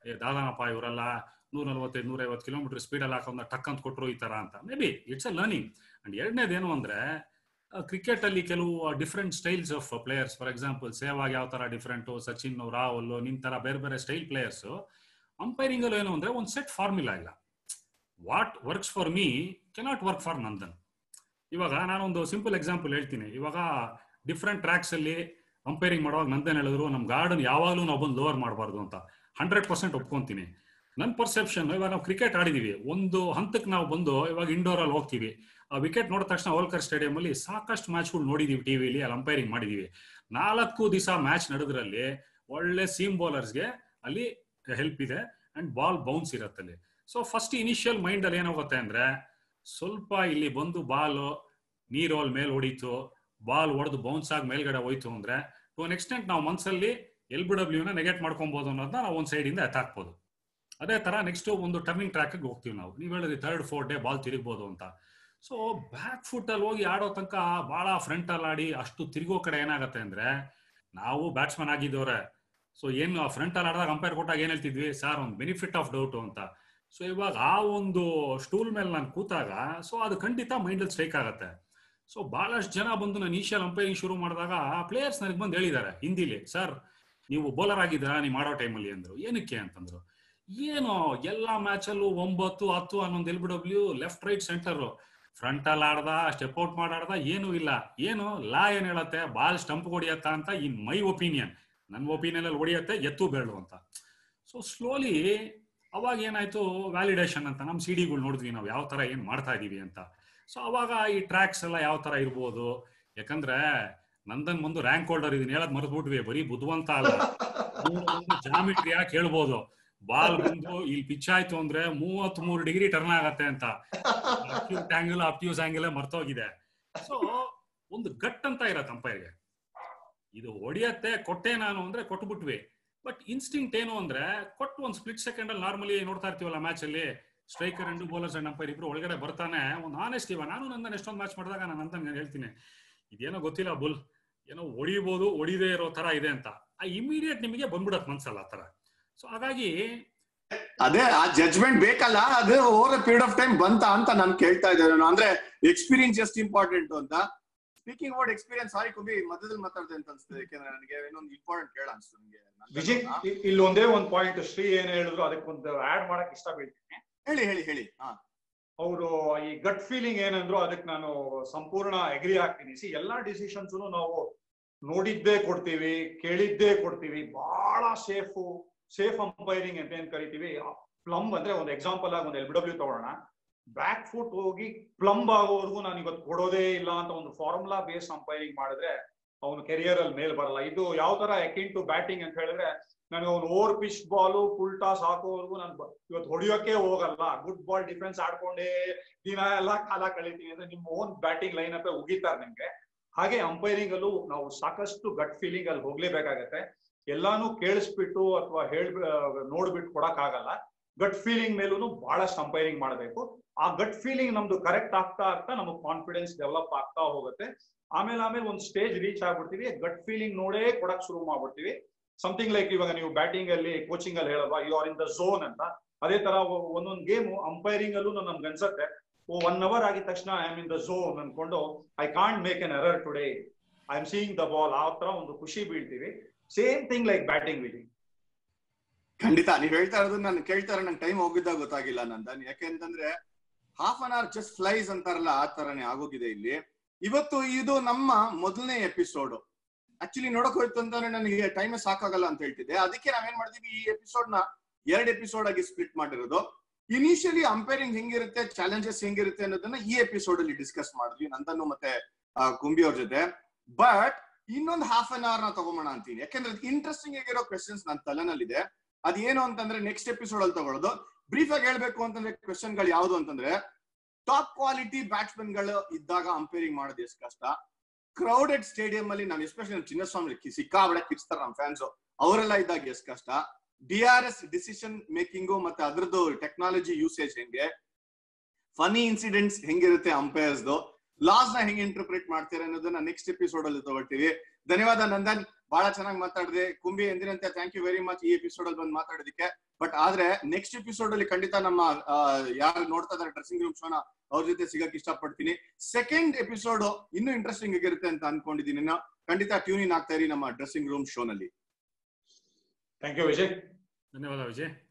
ಏ ದಾದಾನಪ್ಪ ಇವರೆಲ್ಲ ನೂರ ನಲ್ವತ್ತೈದು ನೂರ ಐವತ್ತು ಕಿಲೋಮೀಟರ್ ಸ್ಪೀಡಲ್ಲಿ ಹಾಕೊಂಡ ಟಕ್ ಅಂತ ಕೊಟ್ಟರು ಈ ತರ ಅಂತ maybe it's a learning and ಎರಡನೇದೇನು ಅಂದ್ರೆ ಕ್ರಿಕೆಟ್ ಅಲ್ಲಿ ಕೆಲವು different styles of players for example Sehwag ಯಾವ ತರ ಡಿಫ್ರೆಂಟ್ ಸಚಿನ್ ರಾಹುಲ್ ನಿಮ್ ತರ ಬೇರೆ ಬೇರೆ ಸ್ಟೈಲ್ ಪ್ಲೇಯರ್ಸ್ ಅಂಪೈರಿಂಗ್ ಅಲ್ಲಿ ಏನು ಅಂದ್ರೆ ಒಂದು ಸೆಟ್ ಫಾರ್ಮುಲಾ ಇಲ್ಲ what works for me cannot work for Nandan ಇವಾಗ ನಾನೊಂದು ಸಿಂಪಲ್ ಎಕ್ಸಾಂಪಲ್ ಹೇಳ್ತೀನಿ ಇವಾಗ ಡಿಫ್ರೆಂಟ್ ಟ್ರ್ಯಾಕ್ಸ್ ಅಲ್ಲಿ ಅಂಪೈರಿಂಗ್ ಮಾಡುವಾಗ ನಂದನ್ ಹೇಳಿದ್ರು ನಮ್ ಗಾರ್ಡನ್ ಯಾವಾಗಲೂ ನಾವು ಬಂದು ಲೋವರ್ ಮಾಡಬಾರ್ದು ಅಂತ ಹಂಡ್ರೆಡ್ ಪರ್ಸೆಂಟ್ ಒಪ್ಕೊಂತೀನಿ ನನ್ನ ಪರ್ಸೆಪ್ಷನ್ ಇವಾಗ ನಾವು ಕ್ರಿಕೆಟ್ ಆಡಿದೀವಿ ಒಂದು ಹಂತಕ್ಕೆ ನಾವು ಬಂದು ಇವಾಗ ಇಂಡೋರ್ ಅಲ್ಲಿ ಹೋಗ್ತೀವಿ ಆ ವಿಕೆಟ್ ನೋಡಿದ ತಕ್ಷಣ ಹೋಲ್ಕರ್ ಸ್ಟೇಡಿಯಂ ಅಲ್ಲಿ ಸಾಕಷ್ಟು ಮ್ಯಾಚ್ಗಳು ನೋಡಿದೀವಿ ಟಿವಿಲಿ ಅಲ್ಲಿ ಅಂಪೈರಿಂಗ್ ಮಾಡಿದೀವಿ ನಾಲ್ಕು ದಿವಸ ಮ್ಯಾಚ್ ನಡೆದ್ರಲ್ಲಿ ಒಳ್ಳೆ ಸೀಮ್ ಬೌಲರ್ಸ್ಗೆ ಅಲ್ಲಿ ಹೆಲ್ಪ್ ಇದೆ ಅಂಡ್ ಬಾಲ್ ಬೌನ್ಸ್ ಇರತ್ತೆ ಅಲ್ಲಿ ಸೊ ಫಸ್ಟ್ ಇನಿಷಿಯಲ್ ಮೈಂಡ್ ಅಲ್ಲಿ ಏನಾಗುತ್ತೆ ಅಂದ್ರೆ ಸ್ವಲ್ಪ ಇಲ್ಲಿ ಬಂದು ಬಾಲ್ ನೀರೋಲ್ ಮೇಲ್ ಹೊಡೀತು ಬಾಲ್ ಹೊಡೆದು ಬೌನ್ಸ್ ಆಗಿ ಮೇಲ್ಗಡೆ ಹೋಯ್ತು ಅಂದ್ರೆ ಟು ಅನ್ ಎಕ್ಸ್ಟೆಂಟ್ ನಾವು ಮನ್ಸಲ್ಲಿ ಎಲ್ ಬಿ ಡಬ್ಲ್ಯೂ ನ ನೆಗೆಟ್ ಮಾಡ್ಕೊಬಹುದು ಅನ್ನೋದನ್ನ ನಾವು ಒಂದ್ ಸೈಡ್ ಇಂದ ಎತ್ತಾಕ್ಬೋದು ಅದೇ ತರ ನೆಕ್ಸ್ಟ್ ಒಂದು ಟರ್ನಿಂಗ್ ಟ್ರ್ಯಾಕ್ ಹೋಗ್ತೀವಿ ನಾವು ನೀವು ಹೇಳಿದ್ರಿ ಥರ್ಡ್ ಫೋರ್ತ್ ಡೇ ಬಾಲ್ ತಿರುಗ್ಬೋದು ಅಂತ ಸೊ ಬ್ಯಾಕ್ ಫುಟ್ ಅಲ್ಲಿ ಹೋಗಿ ಆಡೋ ತನಕ ಬಹಳ ಫ್ರಂಟ್ ಅಲ್ಲಿ ಆಡಿ ಅಷ್ಟು ತಿರುಗೋ ಕಡೆ ಏನಾಗತ್ತೆ ಅಂದ್ರೆ ನಾವು ಬ್ಯಾಟ್ಸ್ಮನ್ ಆಗಿದ್ದವ್ರೆ ಸೊ ಏನು ಫ್ರಂಟ್ ಅಲ್ಲಿ ಆಡಿದಾಗ ಅಂಪೈರ್ ಕೊಟ್ಟಾಗ ಏನ್ ಹೇಳ್ತಿದ್ವಿ ಸರ್ ಒಂದು ಬೆನಿಫಿಟ್ ಆಫ್ ಡೌಟ್ ಅಂತ ಸೊ ಇವಾಗ ಆ ಒಂದು ಸ್ಟೂಲ್ ಮೇಲೆ ನಾನು ಕೂತಾಗ ಸೊ ಅದು ಖಂಡಿತ ಮೈಂಡಲ್ಲಿ ಸ್ಟ್ರೈಕ್ ಆಗತ್ತೆ ಸೊ ಬಹಳಷ್ಟು ಜನ ಬಂದು ನಾನು ಈಶಲ್ ಅಂಪೈರಿಂಗ್ ಶುರು ಮಾಡಿದಾಗ ಪ್ಲೇಯರ್ಸ್ ನನಗೆ ಬಂದು ಹೇಳಿದ್ದಾರೆ ಹಿಂದಿಲಿ ಸರ್ ನೀವು ಬೌಲರ್ ಆಗಿದ್ದೀರಾ ನೀವು ಮಾಡೋ ಟೈಮಲ್ಲಿ ಅಂದ್ರು ಏನಕ್ಕೆ ಅಂತಂದ್ರು ಏನು ಎಲ್ಲಾ ಮ್ಯಾಚಲ್ಲೂ ಒಂಬತ್ತು ಹತ್ತು ಹನ್ನೊಂದು L B W left right centre front ಅಲ್ಲಿ ಆಡ್ದ ಸ್ಟೆಪ್ ಔಟ್ ಮಾಡಾಡ್ದ ಏನೂ ಇಲ್ಲ ಏನು ಲಾ ಏನ್ ಹೇಳತ್ತೆ ಬಾಲ್ ಸ್ಟಂಪ್ ಹೊಡಿಯತ್ತ ಅಂತ ಇನ್ ಮೈ ಒಪಿನಿಯನ್ ನನ್ನ ಒಪಿನಿಯನ್ ಅಲ್ಲಿ ಹೊಡಿಯತ್ತೆ ಎತ್ತು ಬೇಳು ಅಂತ ಸೊ ಸ್ಲೋಲಿ ಅವಾಗ ಏನಾಯ್ತು ವ್ಯಾಲಿಡೇಷನ್ ಅಂತ ನಮ್ಮ ಸಿ ಡಿಗಳು ನೋಡಿದ್ವಿ ನಾವು ಯಾವ ತರ ಏನ್ ಮಾಡ್ತಾ ಇದೀವಿ ಅಂತ ಸೊ ಅವಾಗ ಈ ಟ್ರ್ಯಾಕ್ಸ್ ಎಲ್ಲ ಯಾವ ತರ ಇರ್ಬೋದು ಯಾಕಂದ್ರೆ ನಂದನ್ ಒಂದು ರ್ಯಾಂಕ್ ಹೋಲ್ಡರ್ ಇದನ್ನ ಹೇಳದ್ ಮರೆದ್ಬಿಟ್ವಿ ಬರೀ ಬುದ್ಧಿವಂತ ಅಲ್ಲ ಜಾಮಿಟ್ರಿ ಯಾಕೆ ಹೇಳ್ಬೋದು ಬಾಲ್ ಬಂದು ಇಲ್ಲಿ ಪಿಚ್ ಆಯ್ತು ಅಂದ್ರೆ ಮೂವತ್ತ್ ಮೂರು ಡಿಗ್ರಿ ಟರ್ನ್ ಆಗತ್ತೆ ಅಂತ ಅಕ್ಯೂಟ್ ಆಂಗಲ್ ಅಪ್ಟ್ಯೂಸ್ ಆಂಗಲ್ ಮರ್ತೋಗಿದೆ ಸೊ ಒಂದು ಗಟ್ ಅಂತ ಇರತ್ತೆ ಅಂಪೈರ್ಗೆ ಇದು ಹೊಡಿಯತ್ತೆ ಕೊಟ್ಟೆ ನಾನು ಅಂದ್ರೆ ಕೊಟ್ಬಿಟ್ವಿ ಬಟ್ ಇನ್ಸ್ಟಿಂಕ್ಟ್ ಏನು ಅಂದ್ರೆ ಕೊಟ್ಟು ಒಂದು ಸ್ಪ್ಲಿಟ್ ಸೆಕೆಂಡ್ ಅಲ್ಲಿ ನಾರ್ಮಲಿ ನೋಡ್ತಾ ಇರ್ತೀವಲ್ಲ ಮ್ಯಾಚ್ ಅಲ್ಲಿ striker and bowlers and umpire ಇಬ್ರು ಒಳಗಡೆ ಬರ್ತಾನೆ ಒಂದು ಆನೆಸ್ಟ್ ಇವ ನಾನು ನಂದನ್ ಎಷ್ಟೊಂದು ಮ್ಯಾಚ್ ಮಾಡಿದಾಗ ನಾನು ನಂದನ್ ಹೇಳ್ತೀನಿ ಇದೇನೋ ಗೊತ್ತಿಲ್ಲ ಬುಲ್ ಏನೋ ಹೊಡಿಬೋದು ಹೊಡಿದೇ ಇರೋ ತರ ಇದೆ ಅಂತ ಆ ಇಮಿಡಿಯೇಟ್ ನಿಮಗೆ ಬಂದ್ಬಿಡತ್ ಮನ್ಸಲ್ಲ ಆ ತರ ಸೊ ಹಾಗಾಗಿ ಅದೇ ಆ ಜಜ್ಮೆಂಟ್ ಬೇಕಲ್ಲ ಅದು over a period of time ಬಂತ ಅಂತ ನಾನು ಕೇಳ್ತಾ ಇದ್ದೇನೆ ನಾನು ಅಂದ್ರೆ ಎಕ್ಸ್ಪೀರಿಯನ್ಸ್ ಎಷ್ಟು ಇಂಪಾರ್ಟೆಂಟ್ ಅಂತ speaking about experience sorry Kumbi ಮಧ್ಯದಲ್ಲಿ ಮಾತಾಡ್ದೆ ಅಂತ ಅನ್ಸ್ತದೆ ಯಾಕಂದ್ರೆ ನನಗೆ ಇನ್ನೊಂದು ಇಂಪಾರ್ಟೆಂಟ್ ಕೇಳ ಅನ್ಸ್ತು ವಿಜಯ್ ನನಗೆ ಇ- ಇಲ್ಲಿ ಒಂದೇ ಒಂದ್ ಪಾಯಿಂಟ್ ಶ್ರೀ ಏನ್ ಹೇಳಿದ್ರು ಅದಕ್ಕೊಂದು ಆಡ್ ಮಾಡಕ್ ಇಷ್ಟ ಬೀಳ್ತೀನಿ ಹೇಳಿ ಹೇಳಿ ಹೇಳಿ ಹಾ ಅವರು ಈ ಗಟ್ ಫೀಲಿಂಗ್ ಏನಂದ್ರು ಅದಕ್ಕೆ ನಾನು ಸಂಪೂರ್ಣ ಎಗ್ರಿ ಆಗ್ತೀನಿ ಸಿ ಎಲ್ಲಾ ಡಿಸಿಷನ್ಸ್ ನಾವು ನೋಡಿದ್ದೇ ಕೊಡ್ತೀವಿ ಕೇಳಿದ್ದೇ ಕೊಡ್ತೀವಿ ಬಹಳ ಸೇಫು ಸೇಫ್ ಅಂಪೈರಿಂಗ್ ಅಂತ ಏನ್ ಕರಿತೀವಿ ಪ್ಲಂಬ್ ಅಂದ್ರೆ ಒಂದು ಎಕ್ಸಾಂಪಲ್ ಆಗಿ ಒಂದು ಎಲ್ ಬಿ ಡಬ್ಲ್ಯೂ ತಗೊಳ್ಳೋಣ ಬ್ಯಾಕ್ ಫುಟ್ ಹೋಗಿ ಪ್ಲಂಬ್ ಆಗೋವರೆಗೂ ನಾನು ಇವತ್ತು ಕೊಡೋದೇ ಇಲ್ಲ ಅಂತ ಒಂದು ಫಾರ್ಮುಲಾ ಬೇಸ್ ಅಂಪೈರಿಂಗ್ ಮಾಡಿದ್ರೆ ಅವನು ಕೆರಿಯರ್ ಅಲ್ಲಿ ಮೇಲ್ ಬರಲ್ಲ ಇದು ಯಾವ ತರ ಅಕಿನ್ ಟು ಬ್ಯಾಟಿಂಗ್ ಅಂತ ಹೇಳಿದ್ರೆ ನನಗೆ ಅವ್ನು over pitch ball full toss ಹಾಕೋವರೆಗೂ ನಾನು ಇವತ್ತು ಹೊಡಿಯೋಕೆ ಹೋಗಲ್ಲ ಗುಡ್ ಬಾಲ್ ಡಿಫೆನ್ಸ್ ಆಡ್ಕೊಂಡೇ ದಿನ ಎಲ್ಲ ಕಾಲ ಕಳಿತೀವಿ ಅಂದ್ರೆ ನಿಮ್ಮ ಓನ್ ಬ್ಯಾಟಿಂಗ್ ಲೈನ್ ಅಪ್ ಉಗಿತಾರೆ ನಿಮ್ಗೆ ಹಾಗೆ ಅಂಪೈರಿಂಗ್ ಅಲ್ಲೂ ನಾವು ಸಾಕಷ್ಟು ಗಟ್ ಫೀಲಿಂಗ್ ಅಲ್ಲಿ ಹೋಗ್ಲೇಬೇಕಾಗತ್ತೆ ಎಲ್ಲಾನು ಕೇಳಿಸ್ಬಿಟ್ಟು ಅಥವಾ ಹೇಳ್ ನೋಡ್ಬಿಟ್ಟು ಕೊಡಕ್ ಆಗಲ್ಲ ಗಟ್ ಫೀಲಿಂಗ್ ಮೇಲೂ ಬಹಳಷ್ಟು ಅಂಪೈರಿಂಗ್ ಮಾಡಬೇಕು ಆ ಗಟ್ ಫೀಲಿಂಗ್ ನಮ್ದು ಕರೆಕ್ಟ್ ಆಗ್ತಾ ಆಗ್ತಾ ನಮಗೆ ಕಾನ್ಫಿಡೆನ್ಸ್ ಡೆವಲಪ್ ಆಗ್ತಾ ಹೋಗುತ್ತೆ ಆಮೇಲೆ ಆಮೇಲೆ ಒಂದು ಸ್ಟೇಜ್ ರೀಚ್ ಆಗ್ಬಿಡ್ತೀವಿ ಗಟ್ ಫೀಲಿಂಗ್ ನೋಡೇ ಕೊಡಕ್ ಶುರು ಮಾಡ್ಬಿಡ್ತೀವಿ ಸಮಥಿಂಗ್ ಲೈಕ್ ಇವಾಗ ನೀವು ಬ್ಯಾಟಿಂಗ್ ಅಲ್ಲಿ ಕೋಚಿಂಗ್ ಅಲ್ಲಿ ಹೇಳಲ್ವಾ you are in the zone ಅಂತ ಅದೇ ತರ ಒಂದೊಂದು ಗೇಮು ಅಂಪೈರಿಂಗ್ ಅಲ್ಲೂ ನಮ್ಗೆ ಅನ್ಸತ್ತೆ ಓ ಒನ್ ಅವರ್ ಆಗಿದ ತಕ್ಷಣ I am in the zone ಅನ್ಕೊಂಡು I can't make an error today I am seeing the ball ಆ ತರ ಒಂದು ಖುಷಿ ಬೀಳ್ತೀವಿ ಸೇಮ್ ಥಿಂಗ್ ಲೈಕ್ ಬ್ಯಾಟಿಂಗ್ ವಿಧಿ ಖಂಡಿತ ನೀವ್ ಹೇಳ್ತಾ ಇರೋದು ನಾನು ಕೇಳ್ತಾ ಇರೋ ನಂಗೆ ಟೈಮ್ ಹೋಗಿದ್ದಾಗ ಗೊತ್ತಾಗಿಲ್ಲ ನಂದನ್ ಯಾಕೆಂತಂದ್ರೆ half an hour just flies ಅಂತಾರಲ್ಲ ಆ ತರನೇ ಆಗೋಗಿದೆ ಇಲ್ಲಿ ಇವತ್ತು ಇದು ನಮ್ಮ ಮೊದಲನೇ ಎಪಿಸೋಡ್ ಆಕ್ಚುಲಿ ನೋಡಕ್ ಹೋಯ್ತು ಅಂತಂದ್ರೆ ನನಗೆ ಟೈಮ್ ಸಾಕಾಗಲ್ಲ ಅಂತ ಹೇಳ್ತಿದ್ದೆ ಅದಕ್ಕೆ ನಾವೇನ್ ಮಾಡ್ತೀವಿ ಈ ಎಪಿಸೋಡ್ ನ ಎರಡ್ ಎಪಿಸೋಡ್ ಆಗಿ ಸ್ಪ್ಲಿಟ್ ಮಾಡಿರೋದು ಇನಿಷಿಯಲಿ ಅಂಪೈರಿಂಗ್ ಹೆಂಗಿರುತ್ತೆ ಚಾಲೆಂಜಸ್ ಹೆಂಗಿರುತ್ತೆ ಅನ್ನೋದನ್ನ ಈ ಎಪಿಸೋಡ್ ಅಲ್ಲಿ ಡಿಸ್ಕಸ್ ಮಾಡಿದ್ವಿ ನಂದನ್ನು ಮತ್ತೆ ಆ, ಕುಂಬಿ ಅವ್ರ ಜೊತೆ ಬಟ್ ಇನ್ನೊಂದು ಹಾಫ್ ಅನ್ ಅವರ್ ನ ತಗೊಂಬೋಣ ಅಂತೀನಿ ಯಾಕಂದ್ರೆ ಇಂಟ್ರೆಸ್ಟಿಂಗ್ ಆಗಿರೋ ಕ್ವೆಶನ್ಸ್ ನನ್ನ ತಲೆನಲ್ಲಿದೆ ಅದೇನು ಅಂತಂದ್ರೆ ನೆಕ್ಸ್ಟ್ ಎಪಿಸೋಡ್ ಅಲ್ಲಿ ತಗೊಳ್ಳೋದು ಬ್ರೀಫ್ ಆಗಿ ಹೇಳ್ಬೇಕು ಅಂತಂದ್ರೆ ಕ್ವೆಶನ್ ಗಳು ಯಾವ್ದು ಅಂತಂದ್ರೆ ಟಾಪ್ ಕ್ವಾಲಿಟಿ ಬ್ಯಾಟ್ಸ್ಮನ್ ಗಳು ಇದ್ದಾಗ ಅಂಪೈರಿಂಗ್ ಮಾಡೋದು ಎಷ್ಟು ಕಷ್ಟ ಕ್ರೌಡೆಡ್ ಸ್ಟೇಡಿಯಂ ಅಲ್ಲಿ ನಾನು ಎಸ್ಪೆಷಲಿ ಚಿನ್ನಸ್ವಾಮಿ ಸಿಕ್ಕಾಬಡೆ ಕಿರ್ಸ್ತಾರೆ ನಮ್ಮ ಫ್ಯಾನ್ಸ್ ಅವರೆಲ್ಲ ಇದ್ದಾಗ ಎಷ್ಟು ಕಷ್ಟ D R S decision making ಮತ್ತೆ ಅದ್ರದ್ದು ಟೆಕ್ನಾಲಜಿ ಯೂಸೇಜ್ ಹೆಂಗೆ ಫನಿ ಇನ್ಸಿಡೆಂಟ್ಸ್ ಹೆಂಗಿರುತ್ತೆ ಅಂಪೈರ್ಸ್ ಲಾಸ್ ನ ಹೆಂಗೆ ಇಂಟರ್ಪ್ರಿಟ್ ಮಾಡ್ತೀರಾ ಅನ್ನೋದನ್ನ ನೆಕ್ಸ್ಟ್ ಎಪಿಸೋಡ್ ಅಲ್ಲಿ ತಗೊಳ್ತೀವಿ ಧನ್ಯವಾದ ನಂದನ್ ಬಹಳ ಚೆನ್ನಾಗಿ ಮಾತಾಡಿದೆ ಕುಂಬಿ ಎಂದಿನಂತೆ ಥ್ಯಾಂಕ್ ಯು ವೆರಿ ಮಚ್ ಈ ಎಪಿಸೋಡ್ ಅಲ್ಲಿ ಬಂದು ಮಾತಾಡೋದಕ್ಕೆ ಬಟ್ ಆದ್ರೆ ನೆಕ್ಸ್ಟ್ ಎಪಿಸೋಡ್ ಅಲ್ಲಿ ಖಂಡಿತ ನಮ್ಮ ಯಾರು ನೋಡ್ತಾ ಇದಾರೆ ಡ್ರೆಸ್ಸಿಂಗ್ ರೂಮ್ ಶೋನ ಅವ್ರ ಜೊತೆ ಸಿಗಕ್ ಇಷ್ಟಪಡ್ತೀನಿ ಸೆಕೆಂಡ್ ಎಪಿಸೋಡ್ ಇನ್ನೂ ಇಂಟ್ರೆಸ್ಟಿಂಗ್ ಆಗಿರುತ್ತೆ ಅಂತ ಅನ್ಕೊಂಡಿದ್ದೀನಿ ನಾನು. ಖಂಡಿತ ಟ್ಯೂನ್ ಇನ್ ಆಗ್ತಾ ಇರಿ ನಮ್ಮ ಡ್ರೆಸ್ಸಿಂಗ್ ರೂಮ್ ಶೋನಲ್ಲಿ ಥ್ಯಾಂಕ್ ಯು ವಿಜಯ್ ಧನ್ಯವಾದ ವಿಜಯ್